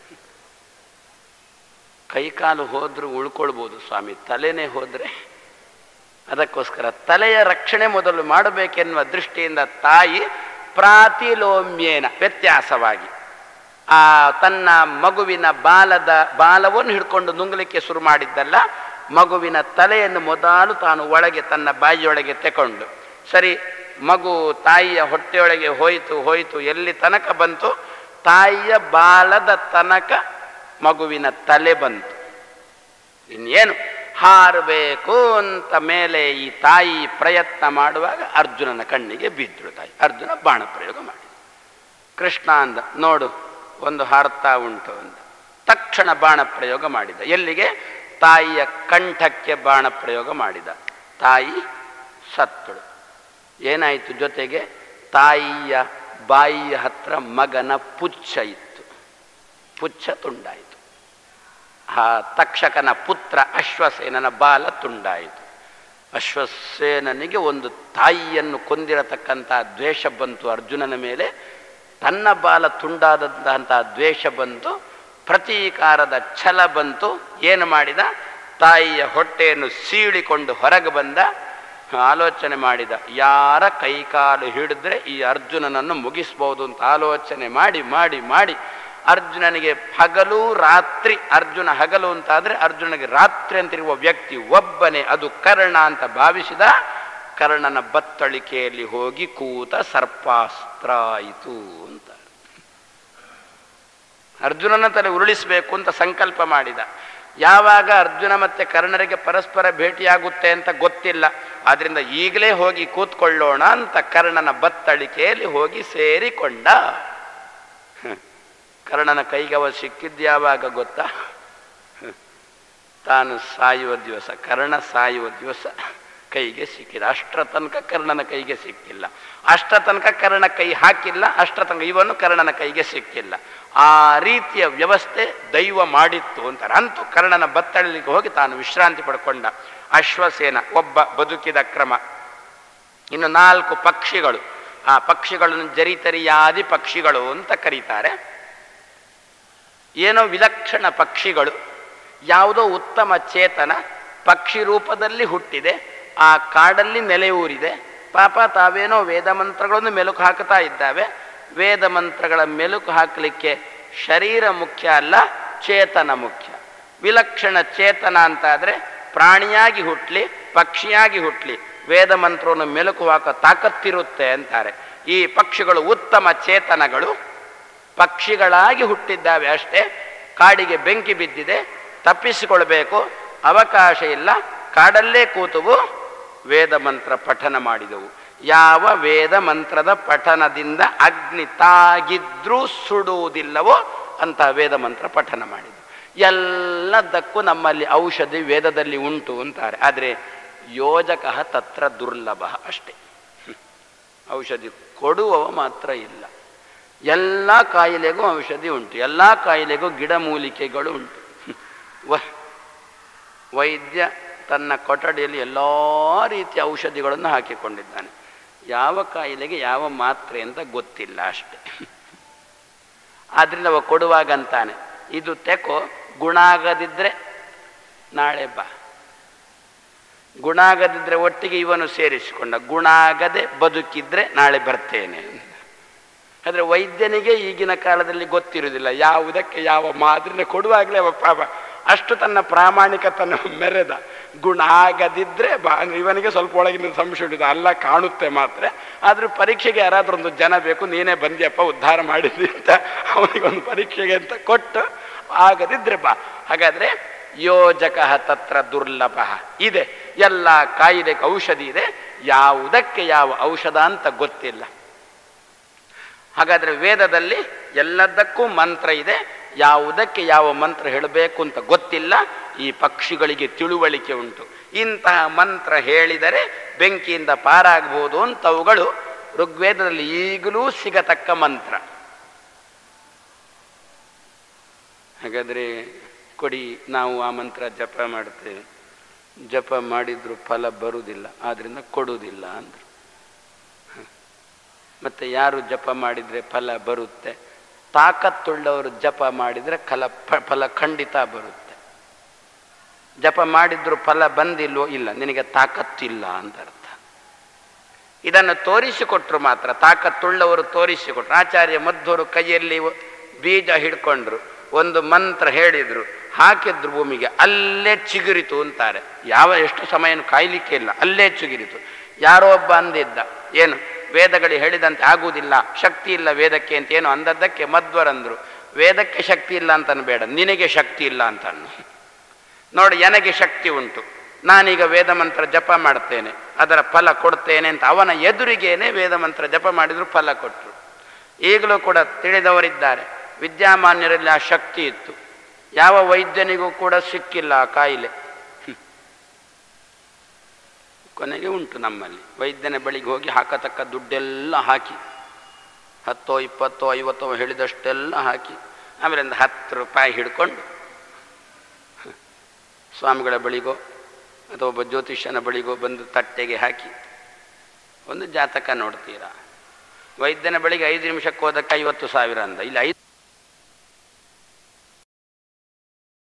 ಕೈಕಾಲು ಹೋದ್ರೂ ಉಳ್ಕೊಳ್ಬೋದು ಸ್ವಾಮಿ ತಲೆನೇ ಹೋದ್ರೆ ಅದಕ್ಕೋಸ್ಕರ ತಲೆಯ ರಕ್ಷಣೆ ಮೊದಲು ಮಾಡಬೇಕೆನ್ನುವ ದೃಷ್ಟಿಯಿಂದ ತಾಯಿ ಪ್ರಾತಿಲೋಮ್ಯೇನ ವ್ಯತ್ಯಾಸವಾಗಿ ಆ ತನ್ನ ಮಗುವಿನ ಬಾಲದ ಬಾಲವನ್ನು ಹಿಡ್ಕೊಂಡು ನುಂಗಲಿಕ್ಕೆ ಶುರು ಮಾಡಿದ್ದಲ್ಲ ಮಗುವಿನ ತಲೆಯನ್ನು ಮೊದಲು ತಾನು ಒಳಗೆ ತನ್ನ ಬಾಯಿಯೊಳಗೆ ತೆಕೊಂಡು ಸರಿ ಮಗು ತಾಯಿಯ ಹೊಟ್ಟೆಯೊಳಗೆ ಹೋಯಿತು ಹೋಯಿತು ಎಲ್ಲಿ ತನಕ ಬಂತು ತಾಯಿಯ ಬಾಲದ ತನಕ ಮಗುವಿನ ತಲೆ ಬಂತು ಇನ್ನೇನು ಹಾರಬೇಕು ಅಂತ ಮೇಲೆ ಈ ತಾಯಿ ಪ್ರಯತ್ನ ಮಾಡುವಾಗ ಅರ್ಜುನನ ಕಣ್ಣಿಗೆ ಬಿದ್ದಳು ತಾಯಿ ಅರ್ಜುನ ಬಾಣ ಪ್ರಯೋಗ ಮಾಡಿ ಕೃಷ್ಣ ಅಂದ ನೋಡು ಒಂದು ಹಾರ್ತಾ ಉಂಟು ಅಂತ ತಕ್ಷಣ ಬಾಣ ಪ್ರಯೋಗ ಮಾಡಿದ ಎಲ್ಲಿಗೆ ತಾಯಿಯ ಕಂಠಕ್ಕೆ ಬಾಣ ಪ್ರಯೋಗ ಮಾಡಿದ ತಾಯಿ ಸತ್ತಳು ಏನಾಯಿತು ಜೊತೆಗೆ ತಾಯಿಯ ಬಾಯಿಯ ಹತ್ರ ಮಗನ ಪುಚ್ಛ ಇತ್ತು ಪುಚ್ಛ ತುಂಡಾಯಿತು ಆ ತಕ್ಷಕನ ಪುತ್ರ ಅಶ್ವಸೇನನ ಬಾಲ ತುಂಡಾಯಿತು ಅಶ್ವಸೇನನಿಗೆ ಒಂದು ತಾಯಿಯನ್ನು ಕೊಂದಿರತಕ್ಕಂಥ ದ್ವೇಷ ಬಂತು ಅರ್ಜುನನ ಮೇಲೆ ತನ್ನ ಬಾಲ ತುಂಡಾದಂತಹ ದ್ವೇಷ ಬಂತು ಪ್ರತೀಕಾರದ ಛಲ ಬಂತು ಏನು ಮಾಡಿದ ತಾಯಿಯ ಹೊಟ್ಟೆಯನ್ನು ಸೀಳಿಕೊಂಡು ಹೊರಗೆ ಬಂದ ಆಲೋಚನೆ ಮಾಡಿದ ಯಾರ ಕೈಕಾಲು ಹಿಡಿದ್ರೆ ಈ ಅರ್ಜುನನನ್ನು ಮುಗಿಸ್ಬೋದು ಅಂತ ಆಲೋಚನೆ ಮಾಡಿ ಮಾಡಿ ಮಾಡಿ ಅರ್ಜುನನಿಗೆ ಹಗಲು ರಾತ್ರಿ ಅರ್ಜುನ ಹಗಲು ಅಂತಾದ್ರೆ ಅರ್ಜುನನಿಗೆ ರಾತ್ರಿ ಅಂತಿರುವ ವ್ಯಕ್ತಿ ಒಬ್ಬನೇ ಅದು ಕರ್ಣ ಅಂತ ಭಾವಿಸಿದ ಕರ್ಣನ ಬತ್ತಳಿಕೆಯಲ್ಲಿ ಹೋಗಿ ಕೂತ ಸರ್ಪಾಸ್ತ್ರ ಆಯಿತು ಅಂತ ಅರ್ಜುನನ ತಲೆ ಉರುಳಿಸಬೇಕು ಅಂತ ಸಂಕಲ್ಪ ಮಾಡಿದ ಯಾವಾಗ ಅರ್ಜುನ ಮತ್ತೆ ಕರ್ಣರಿಗೆ ಪರಸ್ಪರ ಭೇಟಿಯಾಗುತ್ತೆ ಅಂತ ಗೊತ್ತಿಲ್ಲ ಆದ್ರಿಂದ ಈಗಲೇ ಹೋಗಿ ಕೂತ್ಕೊಳ್ಳೋಣ ಅಂತ ಕರ್ಣನ ಬತ್ತಳಿಕೆಯಲ್ಲಿ ಹೋಗಿ ಸೇರಿಕೊಂಡ ಕರ್ಣನ ಕೈಗೆ ಅವ ಸಿಕ್ಕಿದ್ಯಾವಾಗ ಗೊತ್ತಾ ತಾನು ಸಾಯುವ ದಿವಸ ಕರ್ಣ ಸಾಯುವ ದಿವಸ ಕೈಗೆ ಸಿಕ್ಕಿದ ಅಷ್ಟರ ತನಕ ಕರ್ಣನ ಕೈಗೆ ಸಿಕ್ಕಿಲ್ಲ ಅಷ್ಟರ ತನಕ ಕರ್ಣ ಕೈ ಹಾಕಿಲ್ಲ ಅಷ್ಟರ ತನಕ ಇವನು ಕರ್ಣನ ಕೈಗೆ ಸಿಕ್ಕಿಲ್ಲ ಆ ರೀತಿಯ ವ್ಯವಸ್ಥೆ ದೈವ ಮಾಡಿತ್ತು ಅಂತಾರೆ ಅಂತೂ ಕರ್ಣನ ಬತ್ತಳಿಗೆ ಹೋಗಿ ತಾನು ವಿಶ್ರಾಂತಿ ಪಡ್ಕೊಂಡ ಅಶ್ವಸೇನ ಒಬ್ಬ ಬದುಕಿದ ಕ್ರಮ ಇನ್ನು ನಾಲ್ಕು ಪಕ್ಷಿಗಳು ಆ ಪಕ್ಷಿಗಳನ್ನು ಜರಿತರಿಯಾದಿ ಪಕ್ಷಿಗಳು ಅಂತ ಕರೀತಾರೆ ಏನೋ ವಿಲಕ್ಷಣ ಪಕ್ಷಿಗಳು ಯಾವುದೋ ಉತ್ತಮ ಚೇತನ ಪಕ್ಷಿ ರೂಪದಲ್ಲಿ ಹುಟ್ಟಿದೆ ಆ ಕಾಡಲ್ಲಿ ನೆಲೆಯೂರಿದೆ ಪಾಪ ತಾವೇನೋ ವೇದ ಮಂತ್ರಗಳನ್ನು ಮೆಲುಕು ಹಾಕ್ತಾ ಇದ್ದಾವೆ ವೇದ ಮಂತ್ರಗಳ ಮೆಲುಕು ಹಾಕಲಿಕ್ಕೆ ಶರೀರ ಮುಖ್ಯ ಅಲ್ಲ ಚೇತನ ಮುಖ್ಯ ವಿಲಕ್ಷಣ ಚೇತನ ಅಂತಾದರೆ ಪ್ರಾಣಿಯಾಗಿ ಹುಟ್ಟಲಿ ಪಕ್ಷಿಯಾಗಿ ಹುಟ್ಟಲಿ ವೇದ ಮಂತ್ರವನ್ನು ಮೆಲುಕು ಹಾಕೋ ತಾಕತ್ತಿರುತ್ತೆ ಅಂತಾರೆ ಈ ಪಕ್ಷಿಗಳು ಉತ್ತಮ ಚೇತನಗಳು ಪಕ್ಷಿಗಳಾಗಿ ಹುಟ್ಟಿದ್ದಾವೆ ಅಷ್ಟೇ ಕಾಡಿಗೆ ಬೆಂಕಿ ಬಿದ್ದಿದೆ ತಪ್ಪಿಸಿಕೊಳ್ಬೇಕು ಅವಕಾಶ ಇಲ್ಲ ಕಾಡಲ್ಲೇ ಕೂತುವು ವೇದ ಮಂತ್ರ ಪಠನ ಮಾಡಿದವು ಯಾವ ವೇದ ಮಂತ್ರದ ಪಠನದಿಂದ ಅಗ್ನಿ ತಾಗಿದ್ರೂ ಸುಡುವುದಿಲ್ಲವೋ ಅಂತ ವೇದ ಮಂತ್ರ ಪಠನ ಮಾಡಿದವು ಎಲ್ಲದಕ್ಕೂ ನಮ್ಮಲ್ಲಿ ಔಷಧಿ ವೇದದಲ್ಲಿ ಉಂಟು ಅಂತಾರೆ ಆದರೆ ಯೋಜಕ ತತ್ರ ದುರ್ಲಭ ಅಷ್ಟೇ ಔಷಧಿ ಕೊಡುವವ ಮಾತ್ರ ಇಲ್ಲ ಎಲ್ಲ ಕಾಯಿಲೆಗೂ ಔಷಧಿ ಉಂಟು ಎಲ್ಲ ಕಾಯಿಲೆಗೂ ಗಿಡಮೂಲಿಕೆಗಳು ಉಂಟು ವೈದ್ಯ ತನ್ನ ಕೊಠಡಿಯಲ್ಲಿ ಎಲ್ಲ ರೀತಿಯ ಔಷಧಿಗಳನ್ನು ಹಾಕಿಕೊಂಡಿದ್ದಾನೆ ಯಾವ ಕಾಯಿಲೆಗೆ ಯಾವ ಮಾತ್ರೆ ಅಂತ ಗೊತ್ತಿಲ್ಲ ಅಷ್ಟೆ ಆದ್ರಿಂದ ಅವ ಕೊಡುವಾಗಂತಾನೆ ಇದು ತೆಕೋ ಗುಣ ಆಗದಿದ್ರೆ ನಾಳೆ ಬಾ ಗುಣ ಆಗದಿದ್ರೆ ಒಟ್ಟಿಗೆ ಇವನು ಸೇರಿಸಿಕೊಂಡ ಗುಣ ಆಗದೆ ಬದುಕಿದ್ರೆ ನಾಳೆ ಬರ್ತೇನೆ ಆದರೆ ವೈದ್ಯನಿಗೆ ಈಗಿನ ಕಾಲದಲ್ಲಿ ಗೊತ್ತಿರುವುದಿಲ್ಲ ಯಾವುದಕ್ಕೆ ಯಾವ ಮಾತ್ರೆ ಕೊಡುವಾಗಲೇ ಅವ ಪಾಪ ಅಷ್ಟು ತನ್ನ ಪ್ರಾಮಾಣಿಕತನ ಮೆರೆದ ಗುಣ ಆಗದಿದ್ರೆ ಬಾ ಇವನಿಗೆ ಸ್ವಲ್ಪ ಒಳಗಿನ ಸಂಶಯ ಉಂಟಿದೆ ಅಲ್ಲ ಕಾಣುತ್ತೆ ಮಾತ್ರ ಆದ್ರೆ ಪರೀಕ್ಷೆಗೆ ಯಾರಾದ್ರೂ ಒಂದು ಜನ ಬೇಕು ನೀನೇ ಬಂದಿಯಪ್ಪ ಉದ್ಧಾರ ಮಾಡಿದ್ದಿ ಅಂತ ಅವನಿಗೊಂದು ಪರೀಕ್ಷೆಗೆ ಅಂತ ಕೊಟ್ಟು ಆಗದಿದ್ರೆ ಬಾ ಹಾಗಾದ್ರೆ ಯೋಜಕ ತತ್ರ ದುರ್ಲಭ ಇದೆ ಎಲ್ಲ ಕಾಯಿಲೆಗೆ ಔಷಧಿ ಇದೆ ಯಾವುದಕ್ಕೆ ಯಾವ ಔಷಧ ಅಂತ ಗೊತ್ತಿಲ್ಲ ಹಾಗಾದ್ರೆ ವೇದದಲ್ಲಿ ಎಲ್ಲದಕ್ಕೂ ಮಂತ್ರ ಇದೆ ಯಾವುದಕ್ಕೆ ಯಾವ ಮಂತ್ರ ಹೇಳಬೇಕು ಅಂತ ಗೊತ್ತಿಲ್ಲ ಈ ಪಕ್ಷಿಗಳಿಗೆ ತಿಳುವಳಿಕೆ ಉಂಟು ಇಂತಹ ಮಂತ್ರ ಹೇಳಿದರೆ ಬೆಂಕಿಯಿಂದ ಪಾರಾಗಬಹುದು ಅಂತವುಗಳು ಋಗ್ವೇದದಲ್ಲಿ ಈಗಲೂ ಸಿಗತಕ್ಕ ಮಂತ್ರ ಹಾಗಾದ್ರೆ ಕೊಡಿ ನಾವು ಆ ಮಂತ್ರ ಜಪ ಮಾಡ್ತೇವೆ ಜಪ ಮಾಡಿದ್ರು ಫಲ ಬರುವುದಿಲ್ಲ ಆದ್ದರಿಂದ ಕೊಡುವುದಿಲ್ಲ ಅಂದರು ಮತ್ತು ಯಾರು ಜಪ ಮಾಡಿದರೆ ಫಲ ಬರುತ್ತೆ ತಾಕತ್ತುಳ್ಳವರು ಜಪ ಮಾಡಿದರೆ ಫಲ ಫಲ ಖಂಡಿತ ಬರುತ್ತೆ ಜಪ ಮಾಡಿದ್ರು ಫಲ ಬಂದಿಲ್ವೋ ಇಲ್ಲ ನಿನಗೆ ತಾಕತ್ತಿಲ್ಲ ಅಂತ ಅರ್ಥ ಇದನ್ನು ತೋರಿಸಿಕೊಟ್ರು ಮಾತ್ರ ತಾಕತ್ತುಳ್ಳವರು ತೋರಿಸಿಕೊಟ್ರು ಆಚಾರ್ಯ ಮಧ್ವರು ಕೈಯಲ್ಲಿ ಬೀಜ ಹಿಡ್ಕೊಂಡ್ರು ಒಂದು ಮಂತ್ರ ಹೇಳಿದ್ರು ಹಾಕಿದ್ರು ಭೂಮಿಗೆ ಅಲ್ಲೇ ಚಿಗುರಿತು ಅಂತಾರೆ ಯಾವ ಎಷ್ಟು ಸಮಯನೂ ಕಾಯ್ಲಿಕ್ಕೆ ಇಲ್ಲ ಅಲ್ಲೇ ಚಿಗುರಿತು ಯಾರೋ ಒಬ್ಬ ಅಂದಿದ್ದ ಏನು ವೇದಗಳು ಹೇಳಿದಂತೆ ಆಗುವುದಿಲ್ಲ ಶಕ್ತಿ ಇಲ್ಲ ವೇದಕ್ಕೆ ಅಂತ ಏನು ಅಂದದ್ದಕ್ಕೆ ಮಧ್ವರಂದ್ರು ವೇದಕ್ಕೆ ಶಕ್ತಿ ಇಲ್ಲ ಅಂತ ಬೇಡ ನಿನಗೆ ಶಕ್ತಿ ಇಲ್ಲ ಅಂತ ಅನ್ನು ನೋಡಿ ನನಗೆ ಶಕ್ತಿ ಉಂಟು ನಾನೀಗ ವೇದ ಮಂತ್ರ ಜಪ ಮಾಡ್ತೇನೆ ಅದರ ಫಲ ಕೊಡ್ತೇನೆ ಅಂತ ಅವನ ಎದುರಿಗೇನೆ ವೇದ ಮಂತ್ರ ಜಪ ಮಾಡಿದ್ರು ಫಲ ಕೊಟ್ಟರು ಈಗಲೂ ಕೂಡ ತಿಳಿದವರಿದ್ದಾರೆ ವಿದ್ಯಾಮಾನ್ಯರಲ್ಲಿ ಆ ಶಕ್ತಿ ಇತ್ತು ಯಾವ ವೈದ್ಯನಿಗೂ ಕೂಡ ಸಿಕ್ಕಿಲ್ಲ ಆ ಕಾಯಿಲೆ ಕೊನೆಗೆ ಉಂಟು ನಮ್ಮಲ್ಲಿ ವೈದ್ಯನ ಬಳಿಗೆ ಹೋಗಿ ಹಾಕತಕ್ಕ ದುಡ್ಡೆಲ್ಲ ಹಾಕಿ ಹತ್ತೋ ಇಪ್ಪತ್ತೋ ಐವತ್ತೋ ಹೇಳಿದಷ್ಟೆಲ್ಲ ಹಾಕಿ ಆಮೇಲೆ ಒಂದು ಹತ್ತು ರೂಪಾಯಿ ಹಿಡ್ಕೊಂಡು ಸ್ವಾಮಿಗಳ ಬಳಿಗೋ ಅಥವಾ ಒಬ್ಬ ಜ್ಯೋತಿಷ್ಯನ ಬಳಿಗೋ ಬಂದು ತಟ್ಟೆಗೆ ಹಾಕಿ ಒಂದು ಜಾತಕ ನೋಡ್ತೀರಾ ವೈದ್ಯನ ಬಳಿಗೆ ಐದು ನಿಮಿಷಕ್ಕೆ ಹೋದಕ್ಕೆ ಐವತ್ತು ಸಾವಿರ ಅಂದ ಇಲ್ಲಿ ಐದು